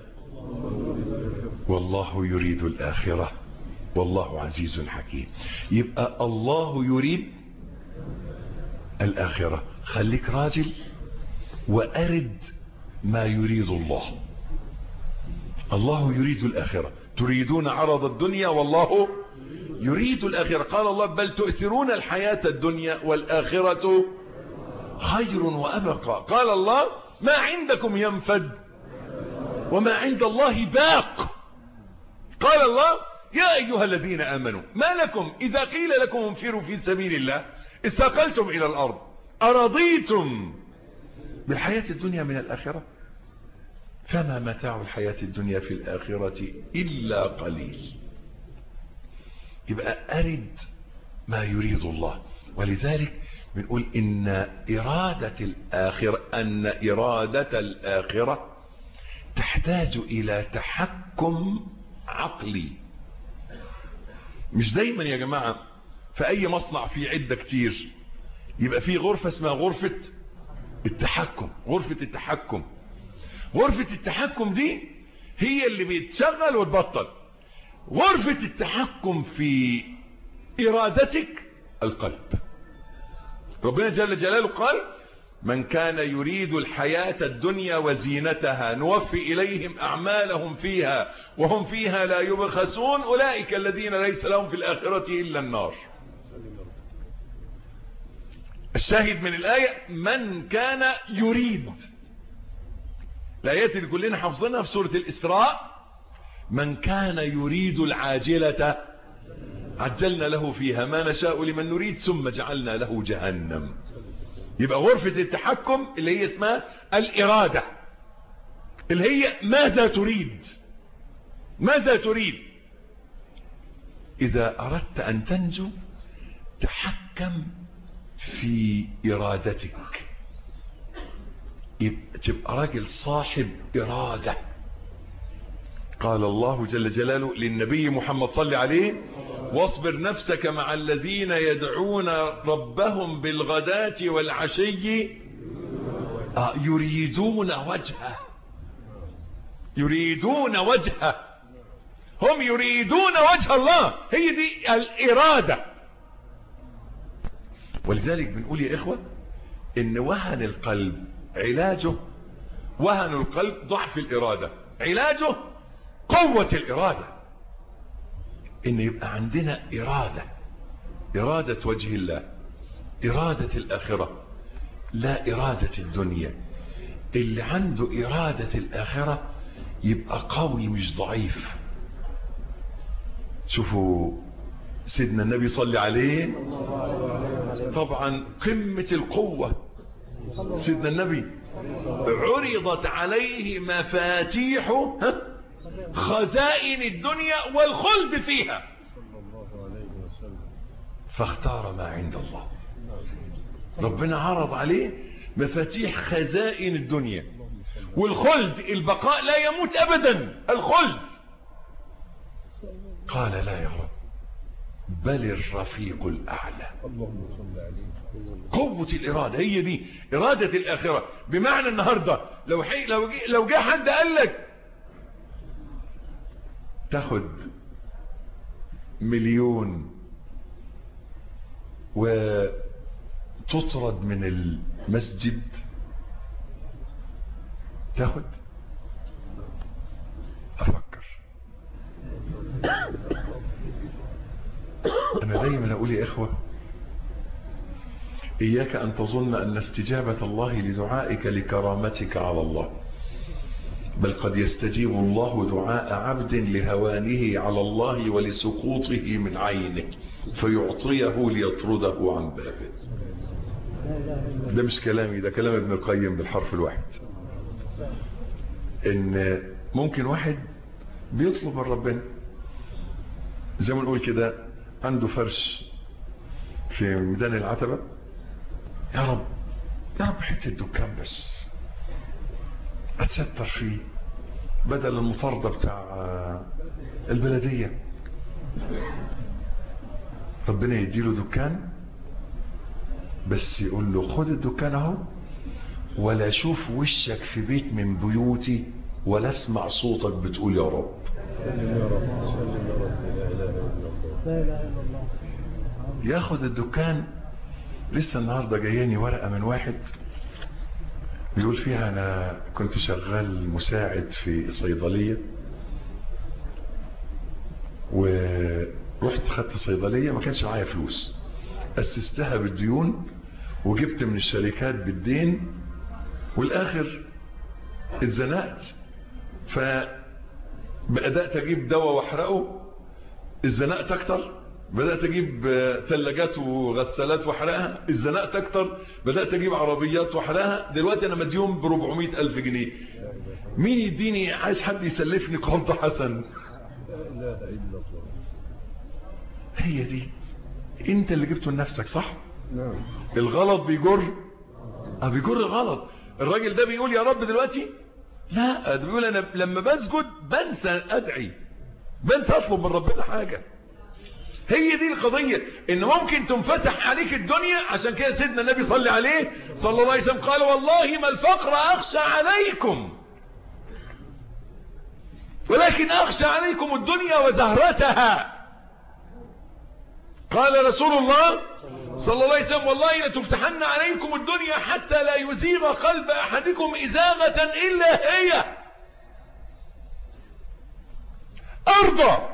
والله يريد الاخرة والله عزيز حكيم يبقى الله يريد الآخرة خليك راجل وأرد ما يريد الله الله يريد الآخرة تريدون عرض الدنيا والله يريد الآخرة قال الله بل تؤثرون الحياة الدنيا والآخرة خير وأبقى قال الله ما عندكم ينفد وما عند الله باق قال الله يا أيها الذين آمنوا ما لكم إذا قيل لكم انفروا في سبيل الله استقلتم إلى الأرض أرضيتم بالحياة الدنيا من الآخرة فما متاع الحياة الدنيا في الآخرة إلا قليل يبقى أرد ما يريد الله ولذلك بنقول إن إرادة الآخرة أن إرادة الآخرة تحتاج إلى تحكم عقلي مش دايما يا جماعة في اي مصنع فيه عدة كتير يبقى فيه غرفة اسمها غرفة التحكم غرفة التحكم غرفة التحكم دي هي اللي بيتشغل وتبطل غرفة التحكم في ارادتك القلب ربنا جل جلاله قال من كان يريد الحياة الدنيا وزينتها نوفي إليهم أعمالهم فيها وهم فيها لا يبخسون أولئك الذين ليس لهم في الآخرة إلا النار الشاهد من الآية من كان يريد الآيات اللي كلنا حافظينها في سورة الإسراء من كان يريد العاجلة عجلنا له فيها ما نشاء لمن نريد ثم جعلنا له جهنم يبقى غرفة التحكم اللي هي اسمها الإرادة اللي هي ماذا تريد ماذا تريد إذا أردت أن تنجو تحكم في إرادتك تبقى راجل صاحب إرادة قال الله جل جلاله للنبي محمد صلى عليه واصبر نفسك مع الذين يدعون ربهم بالغداة والعشي يريدون وجهه يريدون وجهه هم يريدون وجه الله هي دي الإرادة ولذلك بنقول يا إخوة إن وهن القلب علاجه وهن القلب ضعف الإرادة علاجه قوة الإرادة إن يبقى عندنا إرادة إرادة وجه الله إرادة الآخرة لا إرادة الدنيا اللي عنده إرادة الآخرة يبقى قوي مش ضعيف شوفوا سيدنا النبي صلى عليه طبعا قمة القوة سيدنا النبي عرضت عليه مفاتيح خزائن الدنيا والخلد فيها فاختار ما عند الله ربنا عرض عليه مفاتيح خزائن الدنيا والخلد البقاء لا يموت ابدا الخلد قال لا يا رب بل الرفيق الاعلى قوة الإرادة هي دي إرادة الآخرة بمعنى النهاردة لو حي لو جي لو جه حد قال لك تاخد مليون وتطرد من المسجد تاخد أفكر أنا دايما أقول يا إخوة إياك أن تظن أن استجابة الله لدعائك لكرامتك على الله بل قد يستجيب الله دعاء عبد لهوانه على الله ولسقوطه من عينه فيعطيه ليطرده عن بابه ده مش كلامي ده كلام ابن القيم بالحرف الواحد ان ممكن واحد بيطلب من ربنا زي ما نقول كده عنده فرش في ميدان العتبة يا رب يا رب حته الدكان بس اتستر فيه بدل المطاردة بتاع البلدية ربنا يديله دكان بس يقول له خد الدكان اهو ولا اشوف وشك في بيت من بيوتي ولا اسمع صوتك بتقول يا رب ياخد الدكان لسه النهاردة جاياني ورقة من واحد بيقول فيها انا كنت شغال مساعد في صيدلية ورحت خدت صيدلية ما كانش معايا فلوس اسستها بالديون وجبت من الشركات بالدين والاخر اتزنقت فبدأت اجيب دواء واحرقه اتزنقت اكتر بدأت اجيب ثلاجات وغسالات واحرقها اتزنقت اكتر بدأت اجيب عربيات واحرقها دلوقتي انا مديون ب 400 الف جنيه مين يديني عايز حد يسلفني قرض حسن هي دي انت اللي جبته لنفسك صح نعم الغلط بيجر اه بيجر الغلط الراجل ده بيقول يا رب دلوقتي لا ده بيقول انا لما بسجد بنسى ادعي بنسى اطلب من ربنا حاجه هي دي القضية ان ممكن تنفتح عليك الدنيا عشان كده سيدنا النبي صلى عليه صلى الله عليه وسلم قال والله ما الفقر اخشى عليكم ولكن اخشى عليكم الدنيا وزهرتها قال رسول الله صلى الله عليه وسلم والله لتفتحن عليكم الدنيا حتى لا يزيغ قلب أحدكم إزاغة إلا هي ارضى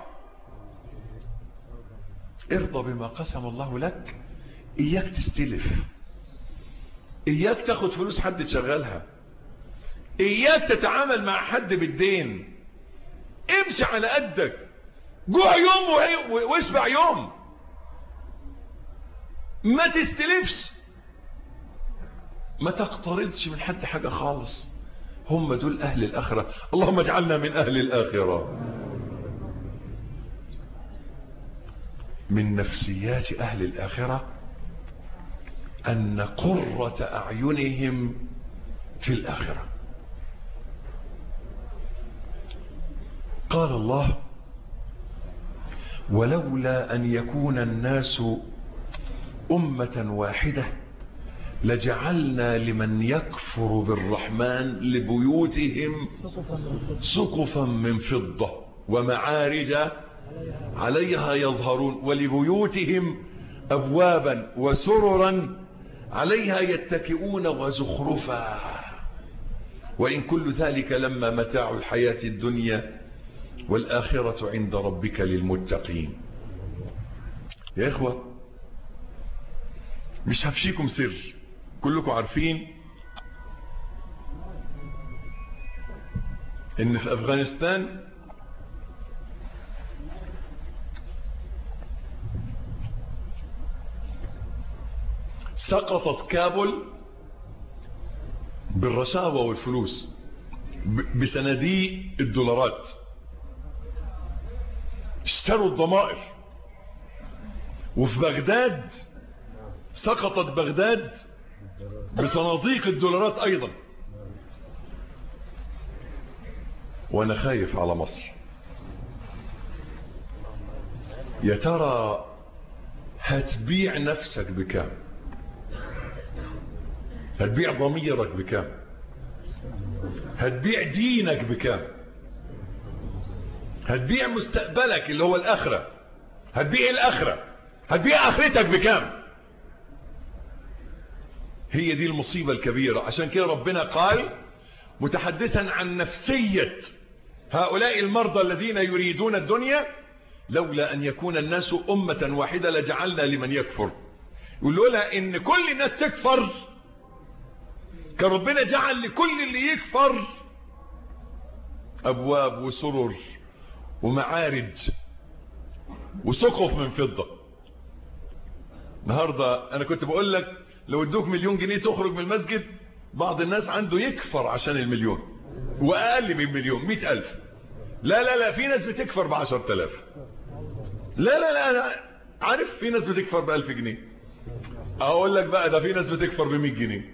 ارضى بما قسم الله لك اياك تستلف اياك تاخد فلوس حد تشغلها اياك تتعامل مع حد بالدين امشي على قدك جوع يوم واشبع يوم ما تستلفش ما تقترضش من حد حاجة خالص هم دول اهل الاخرة اللهم اجعلنا من اهل الاخرة من نفسيات أهل الآخرة أن قرة أعينهم في الآخرة قال الله ولولا أن يكون الناس أمة واحدة لجعلنا لمن يكفر بالرحمن لبيوتهم سقفا من فضة ومعارج عليها يظهرون ولبيوتهم أبوابا وسررا عليها يتكئون وزخرفا وإن كل ذلك لما متاع الحياة الدنيا والآخرة عند ربك للمتقين يا إخوة مش هفشيكم سر كلكم عارفين ان في افغانستان سقطت كابل بالرشاوى والفلوس بصناديق الدولارات اشتروا الضمائر وفي بغداد سقطت بغداد بصناديق الدولارات ايضا وانا خايف على مصر يا ترى هتبيع نفسك بكام هتبيع ضميرك بكام هتبيع دينك بكام هتبيع مستقبلك اللي هو الاخرة هتبيع الاخرة هتبيع اخرتك بكام هي دي المصيبة الكبيرة عشان كده ربنا قال متحدثا عن نفسية هؤلاء المرضى الذين يريدون الدنيا لولا أن يكون الناس أمة واحدة لجعلنا لمن يكفر يقول لولا إن كل الناس تكفر كان ربنا جعل لكل اللي يكفر أبواب وسرر ومعارج وسقف من فضة النهاردة أنا كنت بقول لك لو ادوك مليون جنيه تخرج من المسجد بعض الناس عنده يكفر عشان المليون واقل من مليون مئة الف لا لا لا في ناس بتكفر بعشر تلاف لا لا لا أنا عارف في ناس بتكفر بألف جنيه اقول لك بقى ده في ناس بتكفر بمئة جنيه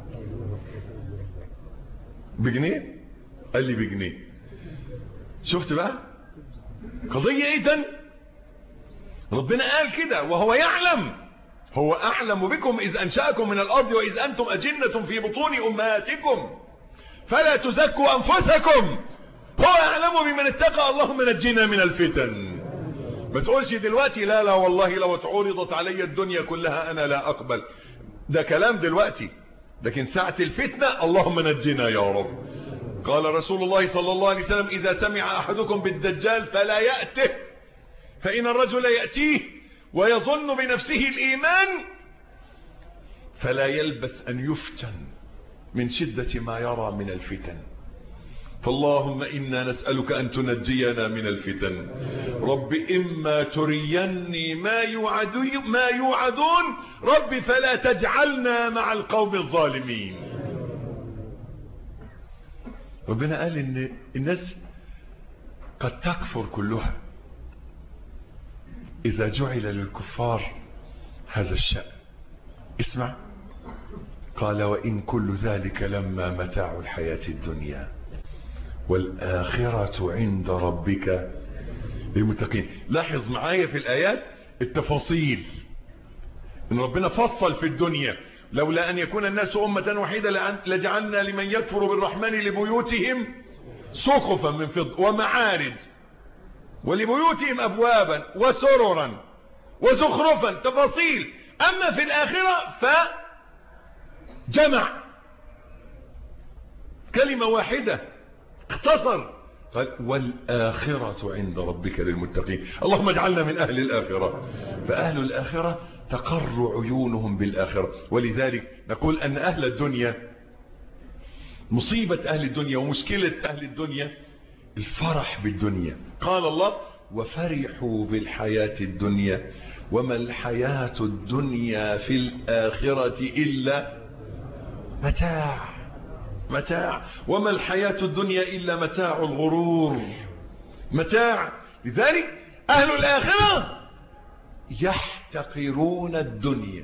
بجنيه قال لي بجنيه شفت بقى قضية ايه تاني ربنا قال كده وهو يعلم هو أعلم بكم إذ أنشأكم من الأرض وإذ أنتم أجنة في بطون أمهاتكم فلا تزكوا أنفسكم هو أعلم بمن اتقى اللهم نجينا من الفتن ما تقولش دلوقتي لا لا والله لو اتعرضت علي الدنيا كلها أنا لا أقبل ده كلام دلوقتي لكن ساعة الفتنة اللهم نجينا يا رب قال رسول الله صلى الله عليه وسلم إذا سمع أحدكم بالدجال فلا يأته فإن الرجل يأتيه ويظن بنفسه الإيمان فلا يلبث أن يفتن من شدة ما يرى من الفتن فاللهم إنا نسألك أن تنجينا من الفتن رب إما تريني ما يوعدون, ما يوعدون رب فلا تجعلنا مع القوم الظالمين ربنا قال إن الناس قد تكفر كلها إذا جعل للكفار هذا الشأن اسمع قال وإن كل ذلك لما متاع الحياة الدنيا والآخرة عند ربك للمتقين لاحظ معايا في الآيات التفاصيل إن ربنا فصل في الدنيا لولا أن يكون الناس أمة وحيدة لجعلنا لمن يكفر بالرحمن لبيوتهم سقفا من فضة ومعارج ولبيوتهم أبوابا وسررا وزخرفا تفاصيل أما في الآخرة فجمع كلمة واحدة اختصر قال والآخرة عند ربك للمتقين اللهم اجعلنا من أهل الآخرة فأهل الآخرة تقر عيونهم بالآخرة ولذلك نقول أن أهل الدنيا مصيبة أهل الدنيا ومشكلة أهل الدنيا الفرح بالدنيا قال الله وفرحوا بالحياة الدنيا وما الحياة الدنيا في الآخرة إلا متاع متاع وما الحياة الدنيا إلا متاع الغرور متاع لذلك أهل الآخرة يحتقرون الدنيا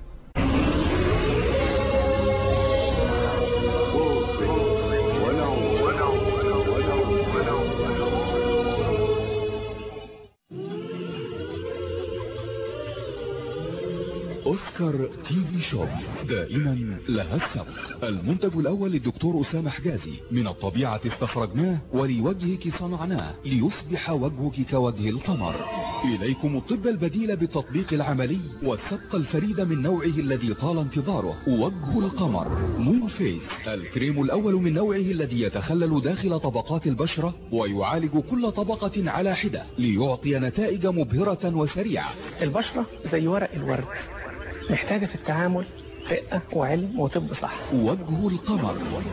أوسكار تي في شوب دائما لها السبق المنتج الأول للدكتور أسامة حجازي من الطبيعة استخرجناه ولوجهك صنعناه ليصبح وجهك كوجه القمر إليكم الطب البديل بالتطبيق العملي والسبق الفريد من نوعه الذي طال انتظاره وجه القمر مون فيس الكريم الأول من نوعه الذي يتخلل داخل طبقات البشرة ويعالج كل طبقة على حدة ليعطي نتائج مبهرة وسريعة البشرة زي ورق الورد محتاجة في التعامل رقة وعلم وطب صح وجه القمر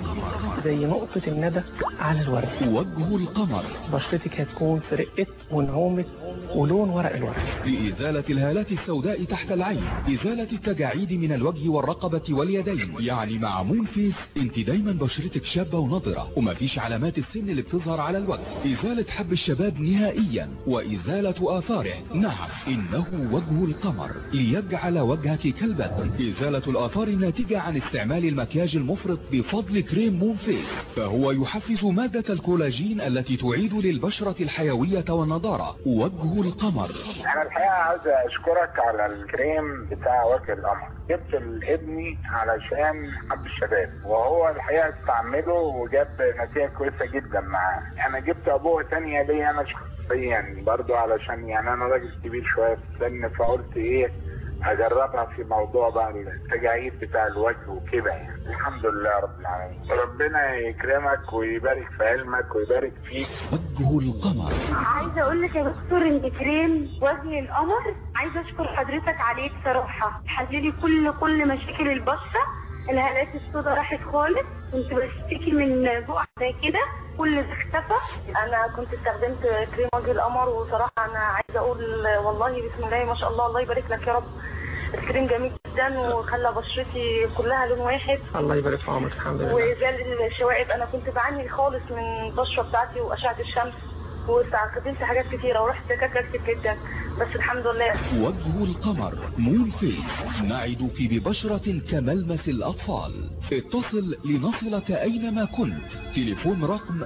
زي نقطة الندى على الورد وجه القمر بشرتك هتكون في رقة ونعومة ولون ورق الورد لإزالة الهالات السوداء تحت العين إزالة التجاعيد من الوجه والرقبة واليدين يعني مع مون فيس انت دايما بشرتك شابة ونضرة ومفيش علامات السن اللي بتظهر على الوجه إزالة حب الشباب نهائيا وإزالة آثاره نعم إنه وجه القمر ليجعل وجهك كالبدر إزالة الآثار الناتجة عن استعمال المكياج المفرط بفضل كريم مون فيس فهو يحفز مادة الكولاجين التي تعيد للبشرة الحيوية والنضارة وجه القمر انا الحقيقه عاوز اشكرك على الكريم بتاع وجه القمر جبت لابني علشان حب الشباب وهو الحقيقه استعمله وجاب نتيجه كويسه جدا معاه انا جبت ابوه تانية ليا انا شخصيا برضو علشان يعني انا راجل كبير شويه في السن فقلت ايه اجربها في موضوع بقى التجاعيد بتاع الوجه وكده يعني الحمد لله رب العالمين ربنا يكرمك ويبارك في علمك ويبارك فيك وجه القمر عايزه اقول لك يا دكتور ان كريم وجه القمر عايزه اشكر حضرتك عليه بصراحه حللي كل كل مشاكل البشره الهالات السوداء راحت خالص كنت بشتكي من بقع زي كده كل ده اختفى انا كنت استخدمت كريم وجه القمر وصراحه انا عايزه اقول والله بسم الله ما شاء الله الله يبارك لك يا رب الكريم جميل جدا وخلى بشرتي كلها لون واحد الله يبارك في عمرك الحمد لله وزال الشوائب انا كنت بعاني خالص من البشره بتاعتي واشعه الشمس واستخدمت حاجات كتيره ورحت دكاتره كتير جدا بس الحمد لله وجه القمر مون فيس نعدك ببشرة كملمس الأطفال اتصل لنصلك أينما كنت تليفون رقم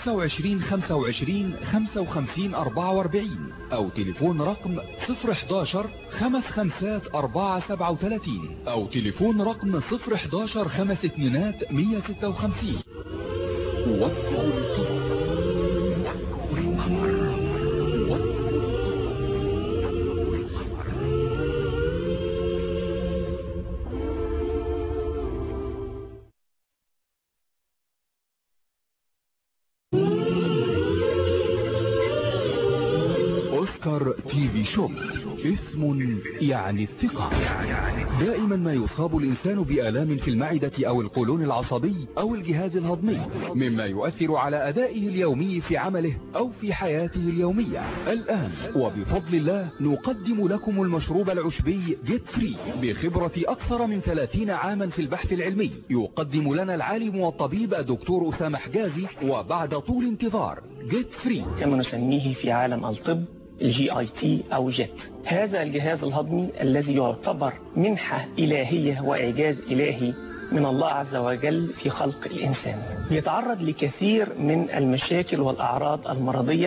25 25 55 44 أو تليفون رقم 011 خمس خمسات 4 37 أو تليفون رقم 011 خمس اتنينات 156 وجه القمر أوسكار تي في شوب اسم يعني الثقة دائما ما يصاب الإنسان بآلام في المعدة أو القولون العصبي أو الجهاز الهضمي مما يؤثر على أدائه اليومي في عمله أو في حياته اليومية الآن وبفضل الله نقدم لكم المشروب العشبي جيت فري بخبرة أكثر من 30 عاما في البحث العلمي يقدم لنا العالم والطبيب الدكتور أسامة حجازي وبعد طول انتظار جيت فري كما نسميه في عالم الطب الجي اي تي او جيت هذا الجهاز الهضمي الذي يعتبر منحة إلهية وإعجاز إلهي من الله عز وجل في خلق الإنسان يتعرض لكثير من المشاكل والأعراض المرضية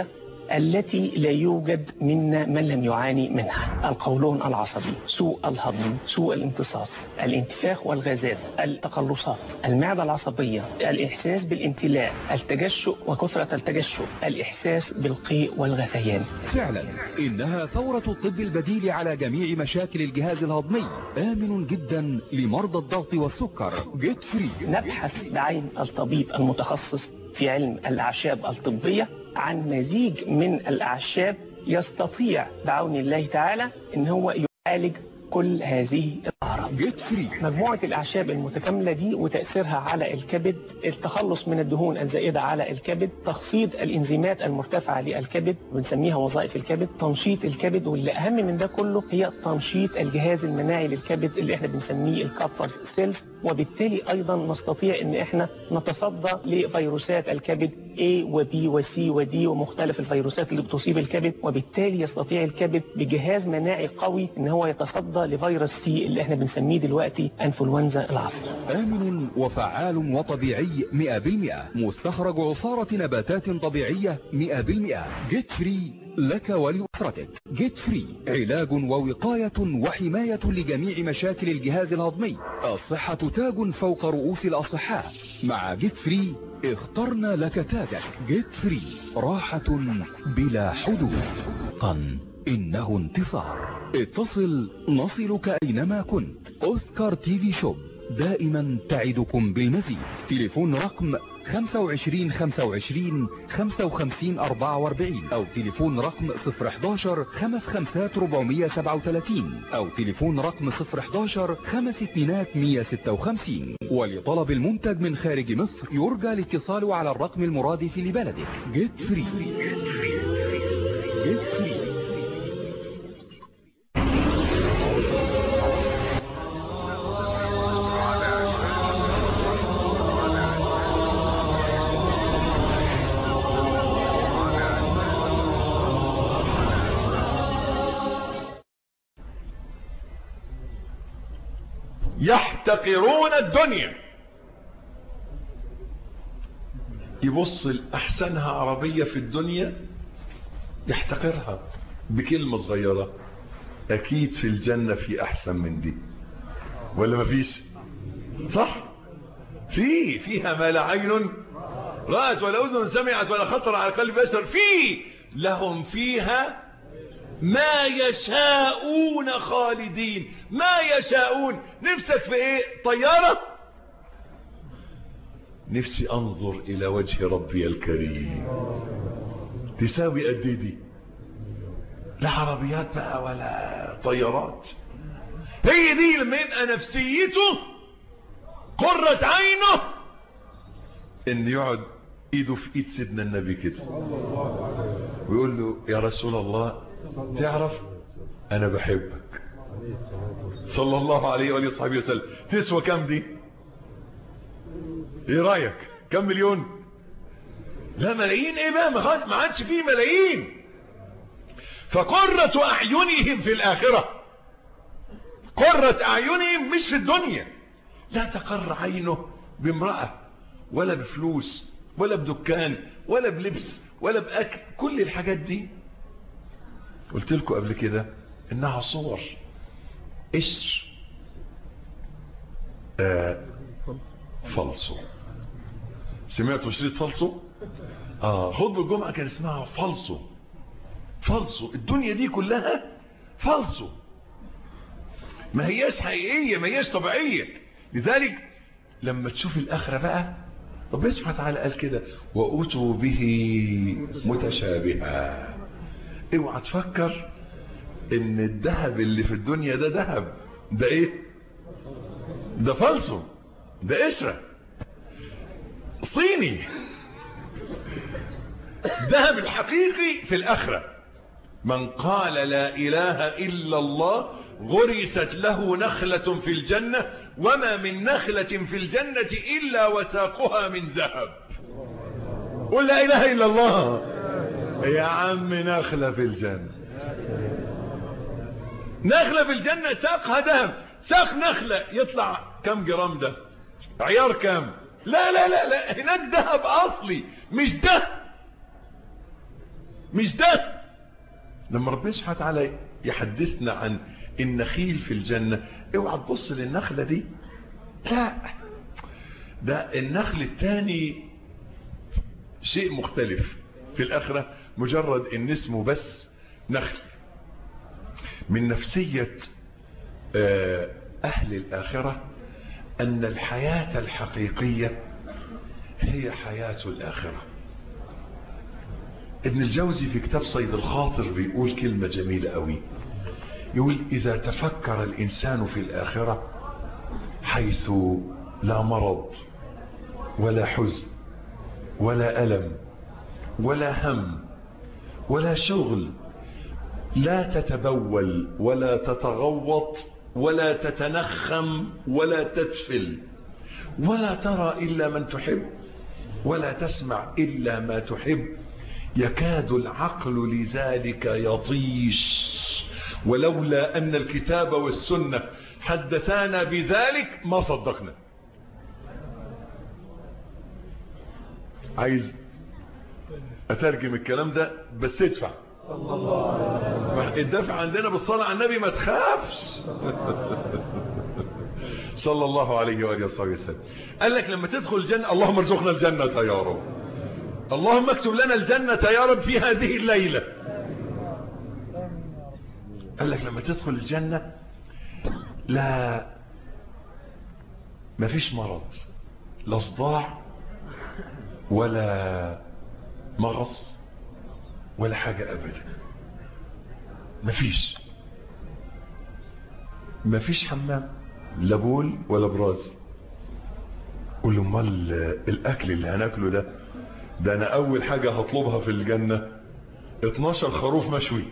التي لا يوجد منا من لم يعاني منها القولون العصبي سوء الهضم سوء الامتصاص الانتفاخ والغازات التقلصات المعدة العصبية الإحساس بالامتلاء التجشؤ وكثرة التجشؤ الإحساس بالقيء والغثيان فعلا إنها ثورة الطب البديل على جميع مشاكل الجهاز الهضمي آمن جدا لمرضى الضغط والسكر جيت فري نبحث بعين الطبيب المتخصص في علم الأعشاب الطبية عن مزيج من الأعشاب يستطيع بعون الله تعالى ان هو يعالج كل هذه الأعراض جيت فري مجموعة الأعشاب المتكاملة دي وتأثيرها على الكبد التخلص من الدهون الزائدة على الكبد تخفيض الإنزيمات المرتفعة للكبد بنسميها وظائف الكبد تنشيط الكبد واللي أهم من ده كله هي تنشيط الجهاز المناعي للكبد اللي احنا بنسميه الكابفر سيلز وبالتالي أيضا نستطيع ان احنا نتصدى لفيروسات الكبد A و B و C و D ومختلف الفيروسات اللي بتصيب الكبد وبالتالي يستطيع الكبد بجهاز مناعي قوي ان هو يتصدى لفيروس سي اللي احنا بنسميه دلوقتي انفلونزا العصر آمن وفعال وطبيعي 100% مستخرج عصارة نباتات طبيعية 100% جيت فري لك ولأسرتك جيت فري علاج ووقاية وحماية لجميع مشاكل الجهاز الهضمي الصحة تاج فوق رؤوس الأصحاء مع جيت فري اخترنا لك تاجك جيت فري راحة بلا حدود قن إنه انتصار اتصل نصلك أينما كنت أوسكار تي في شوب دائما تعدكم بالمزيد تليفون رقم 25 25 55 44 أو تليفون رقم 011 55 437 أو تليفون رقم 011 5 2 156 ولطلب المنتج من خارج مصر يرجى الاتصال على الرقم المرادف لبلدك جيت فري جيت فري يحتقرون الدنيا يبص الأحسنها عربية في الدنيا يحتقرها بكلمة صغيرة أكيد في الجنة في أحسن من دي ولا مفيش صح في فيها ما لا عين رأت ولا أذن سمعت ولا خطر على قلب بشر في لهم فيها ما يشاءون خالدين ما يشاءون نفسك في ايه طيارة نفسي انظر الى وجه ربي الكريم تساوي قد ايه دي لا عربيات بقى ولا طيارات هي دي لما يبقى نفسيته قرة عينه ان يقعد ايده في ايد سيدنا النبي كده ويقول له يا رسول الله تعرف انا بحبك صلى الله عليه وآله وصحبه وسلم تسوى كم دي ايه رايك كم مليون لا ملايين ايه بقى ما عادش فيه ملايين فقرة اعينهم في الاخرة قرة اعينهم مش في الدنيا لا تقر عينه بامرأة ولا بفلوس ولا بدكان ولا بلبس ولا باكل كل الحاجات دي قلت لكم قبل كده انها صور قشر آه فلسو سمعتوا شريط فلسو اه خطبة الجمعة كان اسمها فلسو فلسو الدنيا دي كلها فلسو ما هياش حقيقية ما هياش طبيعية لذلك لما تشوف الاخرة بقى ربنا سبحانه وتعالى قال كده وأتوا به متشابها اوعى تفكر ان الذهب اللي في الدنيا ده ذهب ده ايه ده فلسو ده قشرة صيني الذهب الحقيقي في الآخرة من قال لا إله إلا الله غرست له نخلة في الجنة وما من نخلة في الجنة إلا وساقها من ذهب قل لا إله إلا الله يا عم نخلة في الجنة نخلة في الجنة ساقها ذهب ساق نخلة يطلع كم جرام ده عيار كم لا لا لا لا هناك ذهب اصلي مش ده مش ده لما ربنا سبحانه وتعالى يحدثنا عن النخيل في الجنة اوعى تبص للنخلة دي لا ده النخل الثاني شيء مختلف في الآخرة مجرد ان اسمه بس نخل من نفسية أهل الآخرة أن الحياة الحقيقية هي حياة الآخرة ابن الجوزي في كتاب صيد الخاطر بيقول كلمة جميلة قوي يقول إذا تفكر الإنسان في الآخرة حيث لا مرض ولا حزن ولا ألم ولا هم ولا شغل لا تتبول ولا تتغوط ولا تتنخم ولا تتفل ولا ترى إلا من تحب ولا تسمع إلا ما تحب يكاد العقل لذلك يطيش ولولا أن الكتاب والسنة حدثانا بذلك ما صدقنا عايز أترجم الكلام ده بس ادفع الدفع عندنا بالصلاة على النبي ما تخافش صلى الله عليه وآله وصحبه وسلم قال لك لما تدخل الجنة اللهم ارزقنا الجنة يا رب اللهم اكتب لنا الجنة يا رب في هذه الليلة قال لك لما تدخل الجنة لا ما فيش مرض لا صداع ولا مغص ولا حاجة أبدا مفيش مفيش حمام لا بول ولا براز قول له امال الاكل اللي هناكله ده ده انا اول حاجة هطلبها في الجنة 12 خروف مشوي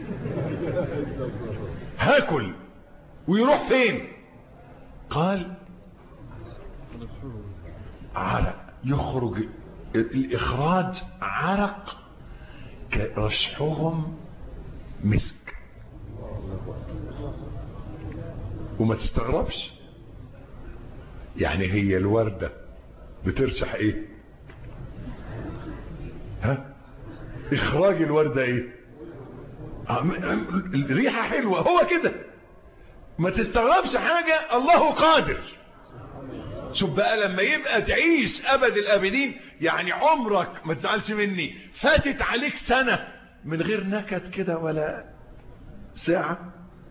هاكل ويروح فين قال عرق يخرج الاخراج عرق كرشحهم مسك وما تستغربش يعني هي الوردة بترشح ايه ها اخراج الوردة ايه الريحة حلوة هو كده ما تستغربش حاجة الله قادر شوف بقى لما يبقى تعيش ابد الابدين يعني عمرك ما تزعلش مني فاتت عليك سنة من غير نكد كده ولا ساعة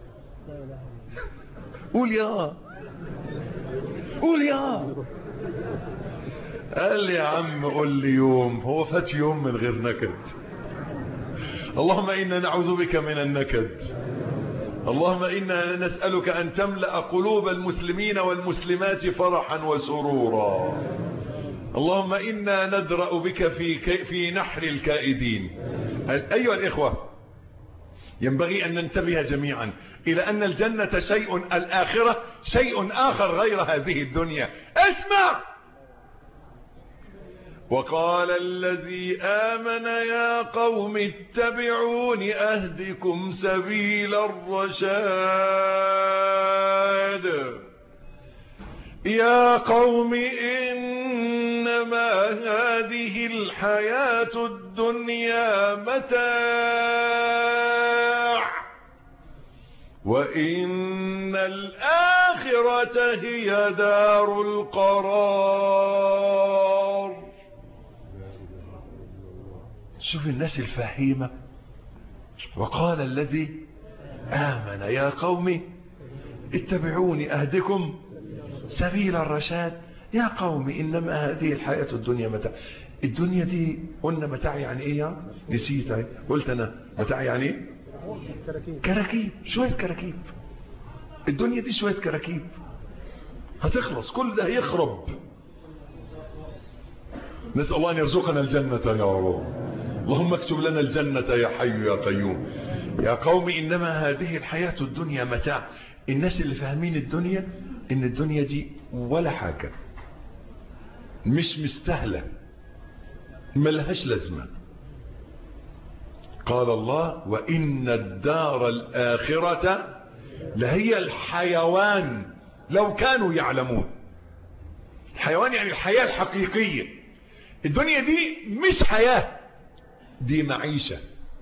قول يا قول يا قال لي يا عم قول لي يوم هو فات يوم من غير نكد اللهم إنا نعوذ بك من النكد اللهم إنا نسألك أن تملأ قلوب المسلمين والمسلمات فرحا وسرورا اللهم إنا ندرأ بك في, في نحر الكائدين أيها الإخوة ينبغي أن ننتبه جميعا إلى أن الجنة شيء الآخرة شيء آخر غير هذه الدنيا اسمع وقال الذي آمن يا قوم اتبعون أهدكم سبيل الرشاد يا قوم إنما هذه الحياة الدنيا متاع وإن الآخرة هي دار القرار شوف الناس الفهيمة وقال الذي آمن يا قوم اتبعوني أهدكم سبيل الرشاد يا قوم إنما هذه الحياة الدنيا متاع الدنيا دي قلنا متاع يعني ايه يا نسيت اهي قلت انا متاع يعني ايه كراكيب شوية كراكيب الدنيا دي شوية كراكيب هتخلص كل ده هيخرب نسأل الله أن يرزقنا الجنة يا رب اللهم اكتب لنا الجنة يا حي يا قيوم يا قوم إنما هذه الحياة الدنيا متاع الناس اللي فاهمين الدنيا إن الدنيا دي ولا حاجة مش مستهلة ملهاش لازمة قال الله وإن الدار الآخرة لهي الحيوان لو كانوا يعلمون الحيوان يعني الحياة الحقيقية الدنيا دي مش حياة دي معيشة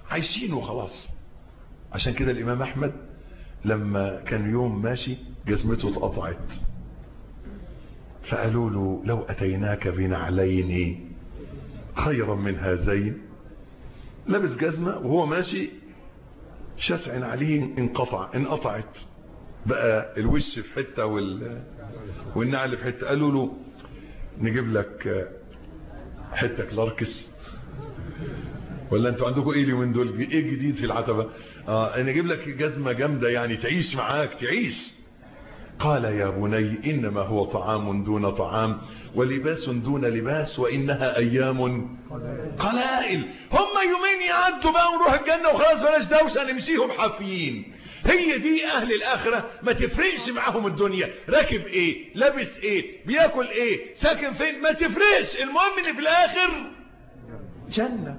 عايشين وخلاص عشان كده الامام احمد لما كان يوم ماشي جزمته اتقطعت فقالوا له لو اتيناك بنعلين خيرا من هذين لبس جزمة وهو ماشي شسع عليه انقطع انقطعت بقى الوش في حتة وال... والنعل في حتة قالوا له نجيب لك حتة كلاركس ولا انتوا عندكم ايه اليومين دول ايه جديد في العتبة اه نجيب لك جزمة جامدة يعني تعيش معاك تعيش قال يا بني إنما هو طعام دون طعام ولباس دون لباس وإنها أيام قلائل هم يومين يعدوا بقى ونروح الجنة وخلاص بلاش دوشة نمشيهم حافيين هي دي أهل الآخرة ما تفرقش معاهم الدنيا راكب إيه لابس إيه بياكل إيه ساكن فين ما تفرقش المهم إن في الآخر جنة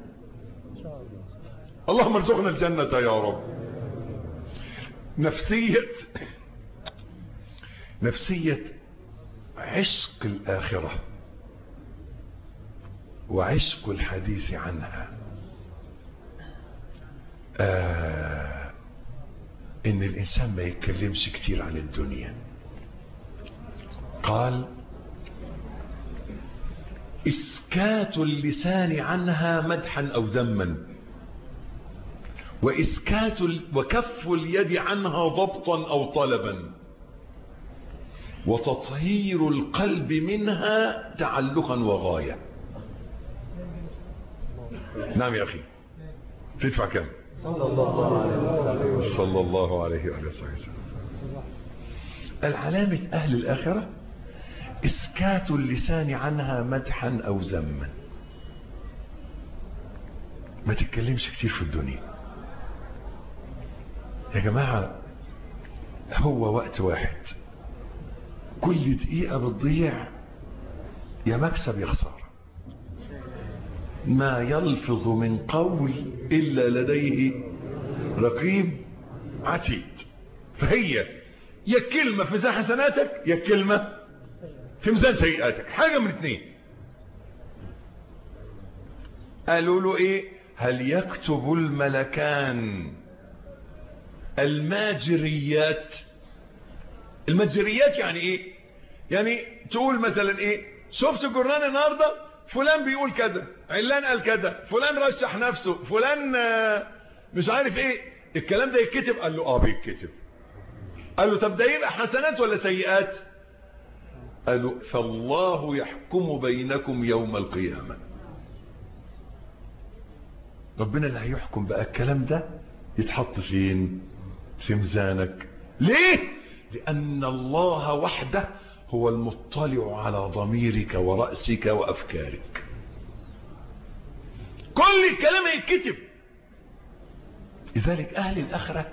اللهم ارزقنا الجنة يا رب نفسية نفسية عشق الآخرة وعشق الحديث عنها آه إن الإنسان ما يتكلمش كتير عن الدنيا قال إسكات اللسان عنها مدحا أو ذما وإسكات وكف اليد عنها ضبطا أو طلبا وتطهير القلب منها تعلقا وغاية نعم يا أخي تدفع كم صلى الله عليه وسلم صلى الله عليه وآله وسلم العلامة أهل الآخرة إسكات اللسان عنها مدحا أو ذما ما تتكلمش كتير في الدنيا يا جماعة هو وقت واحد كل دقيقة بتضيع يا مكسب يا خسارة ما يلفظ من قول إلا لديه رقيب عتيد فهي يا كلمة في ميزان حسناتك يا كلمة في ميزان سيئاتك حاجة من اتنين قالوا له ايه هل يكتب الملكان الماجريات المجريات يعني ايه يعني تقول مثلا ايه شفت الجرنان النهاردة فلان بيقول كذا علان قال كذا فلان رشح نفسه فلان مش عارف ايه الكلام ده يتكتب قال له اه بيتكتب قال له طب ده يبقى حسنات ولا سيئات قال له فالله يحكم بينكم يوم القيامة ربنا اللي هيحكم بقى الكلام ده يتحط فين في ميزانك ليه لأن الله وحده هو المطلع على ضميرك ورأسك وأفكارك كل الكلام يتكتب لذلك أهل الأخرة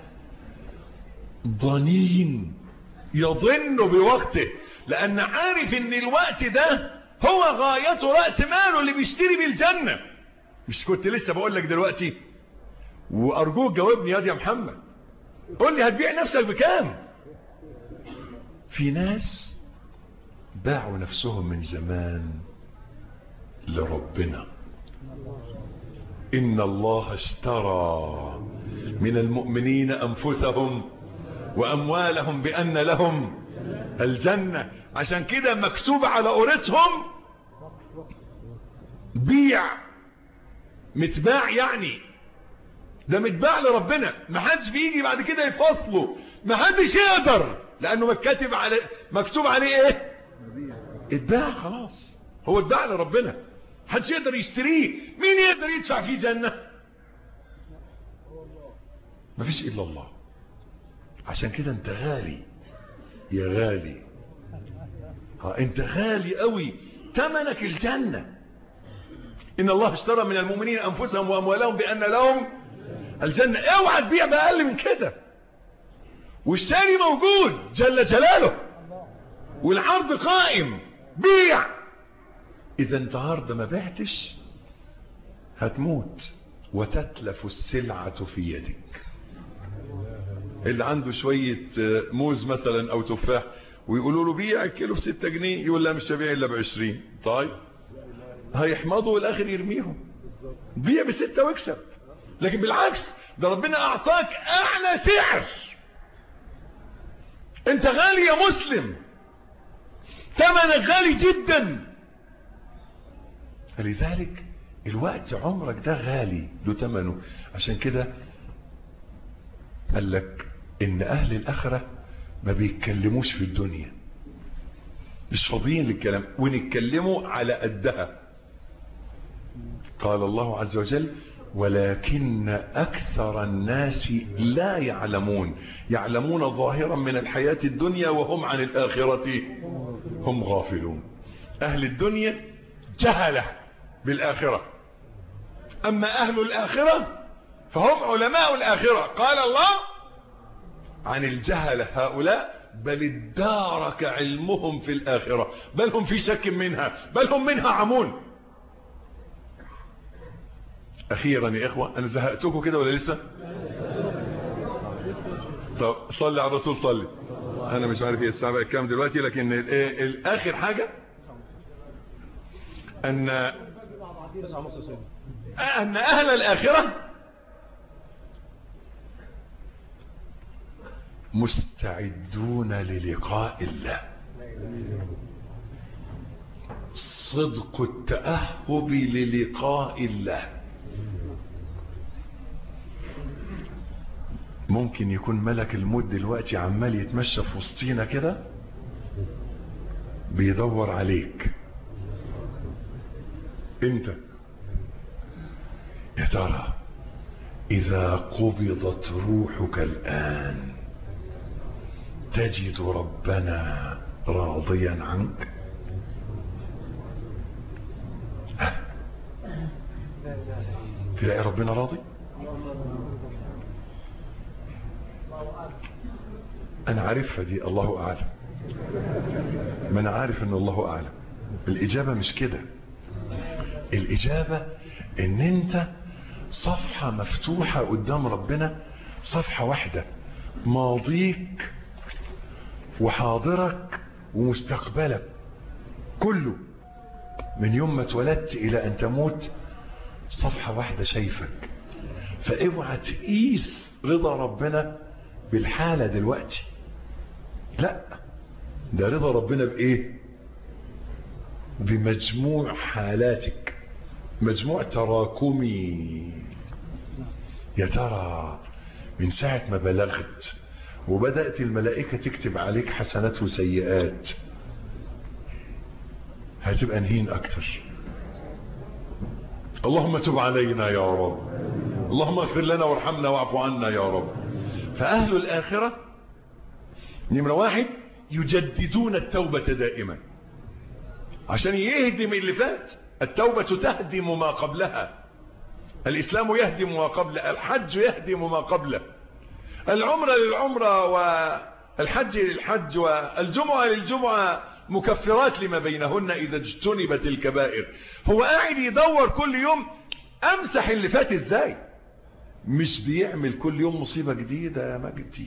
ضنين يضن بوقته لأن عارف ان الوقت ده هو غايته رأس ماله اللي بيشتري بالجنة مش كنت لسه بقول لك دلوقتي وأرجوك جاوبني يا يا محمد قول لي هتبيع نفسك بكام في ناس باعوا نفسهم من زمان لربنا إن الله اشترى من المؤمنين أنفسهم وأموالهم بأن لهم الجنة عشان كده مكتوب على قريتهم بيع متباع يعني ده متباع لربنا ما حدش بيجي بعد كده يفصله ما حدش يقدر لانه مكتب على مكتوب عليه ايه اتباع خلاص هو اتباع لربنا حدش يقدر يشتريه مين يقدر يدفع فيه جنة مفيش الا الله عشان كده انت غالي يا غالي ها انت غالي قوي تمنك الجنة ان الله اشترى من المؤمنين انفسهم واموالهم بان لهم الجنة اوعى تبيع باقل من كده والشاري موجود جل جلاله والعرض قائم بيع اذا انت عرض ما بعتش هتموت وتتلف السلعة في يدك اللي عنده شوية موز مثلا او تفاح ويقولوا له بيع الكيلو بستة جنيه يقول لا مش هبيع الا بعشرين طيب هيحمضوا والاخر يرميهم بيع بستة واكسب لكن بالعكس ده ربنا اعطاك اعلى سعر انت غالي يا مسلم ثمنك غالي جدا فلذلك الوقت عمرك ده غالي له ثمنه عشان كده قال لك ان اهل الاخره ما بيتكلموش في الدنيا مش فاضيين للكلام ونتكلموا على قدها قال الله عز وجل ولكن أكثر الناس لا يعلمون يعلمون ظاهرا من الحياة الدنيا وهم عن الآخرة هم غافلون أهل الدنيا جهلة بالآخرة أما أهل الآخرة فهم علماء الآخرة قال الله عن الجهلة هؤلاء بل ادارك علمهم في الآخرة بل هم في شك منها بل هم منها عمون أخيرا يا إخوة أنا زهقتكم كده ولا لسه طب صلي على الرسول صلي أنا مش عارف ايه الساعة بقى كام دلوقتي لكن الآخر حاجة أن أن أهل الآخرة مستعدون للقاء الله صدق التأهب للقاء الله ممكن يكون ملك الموت دلوقتي عمال يتمشى في وسطينا كده بيدور عليك انت يا ترى اذا قبضت روحك الان تجد ربنا راضيا عنك تلاقي ربنا راضي انا عارفها دي الله اعلم ما انا عارف ان الله اعلم الاجابة مش كده الاجابة ان انت صفحة مفتوحة قدام ربنا صفحة واحدة ماضيك وحاضرك ومستقبلك كله من يوم ما اتولدت الى ان تموت صفحة واحدة شايفك فاوعى تقيس رضا ربنا بالحالة دلوقتي لا ده رضا ربنا بايه بمجموع حالاتك مجموع تراكمي يا ترى من ساعة ما بلغت وبدأت الملائكة تكتب عليك حسنات وسيئات هتبقى نهين اكتر اللهم تب علينا يا رب اللهم اغفر لنا وارحمنا واعف عنا يا رب فأهل الآخرة نمرة واحد يجددون التوبة دائما عشان يهدم اللي فات التوبة تهدم ما قبلها الإسلام يهدم ما قبله الحج يهدم ما قبله العمرة للعمرة والحج للحج والجمعة للجمعة مكفرات لما بينهن إذا اجتنبت الكبائر هو قاعد يدور كل يوم أمسح اللي فات إزاي مش بيعمل كل يوم مصيبة جديدة يا مجدي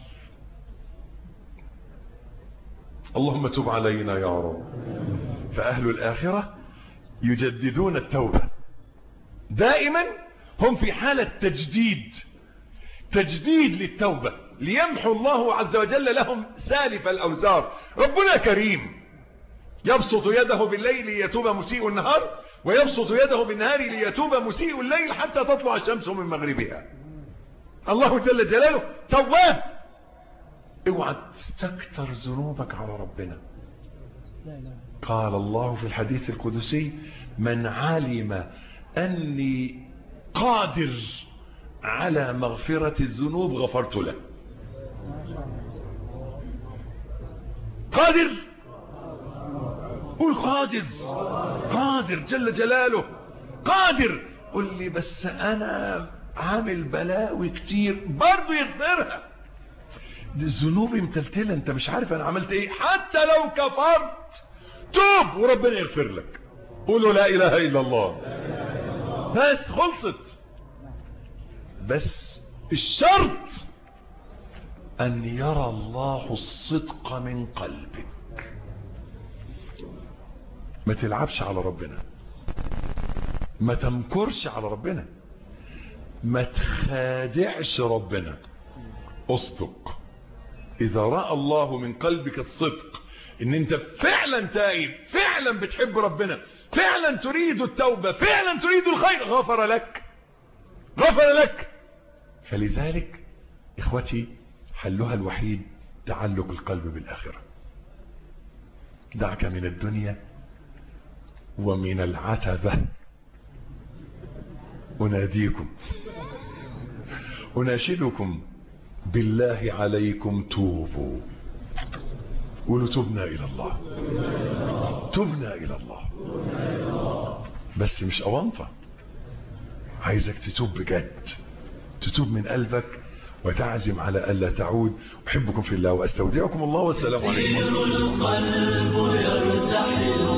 اللهم تب علينا يا رب فأهل الآخرة يجددون التوبة دائما هم في حالة تجديد تجديد للتوبة ليمحو الله عز وجل لهم سالف الأوزار ربنا كريم يبسط يده بالليل ليتوب مسيء النهار ويبسط يده بالنهار ليتوب مسيء الليل حتى تطلع الشمس من مغربها الله جل جلاله تواب اوعى تستكتر ذنوبك على ربنا قال الله في الحديث القدسي من علم أني قادر على مغفرة الذنوب غفرت له قادر قول قادر قادر جل جلاله قادر قل لي بس انا عامل بلاوي كتير برضو يغفرها دي الذنوب متلتلة انت مش عارف انا عملت ايه حتى لو كفرت توب وربنا يغفر لك قولوا لا اله الا الله بس خلصت بس الشرط ان يرى الله الصدق من قلبك ما تلعبش على ربنا ما تمكرش على ربنا ما تخادعش ربنا اصدق اذا رأى الله من قلبك الصدق ان انت فعلا تائب فعلا بتحب ربنا فعلا تريد التوبة فعلا تريد الخير غفر لك غفر لك فلذلك اخوتي حلها الوحيد تعلق القلب بالاخرة دعك من الدنيا ومن العتبة أناديكم أناشدكم بالله عليكم توبوا قولوا تبنا إلى الله تبنا إلى الله بس مش أونطة عايزك تتوب بجد تتوب من قلبك وتعزم على ألا تعود أحبكم في الله وأستودعكم الله والسلام عليكم القلب يرتحل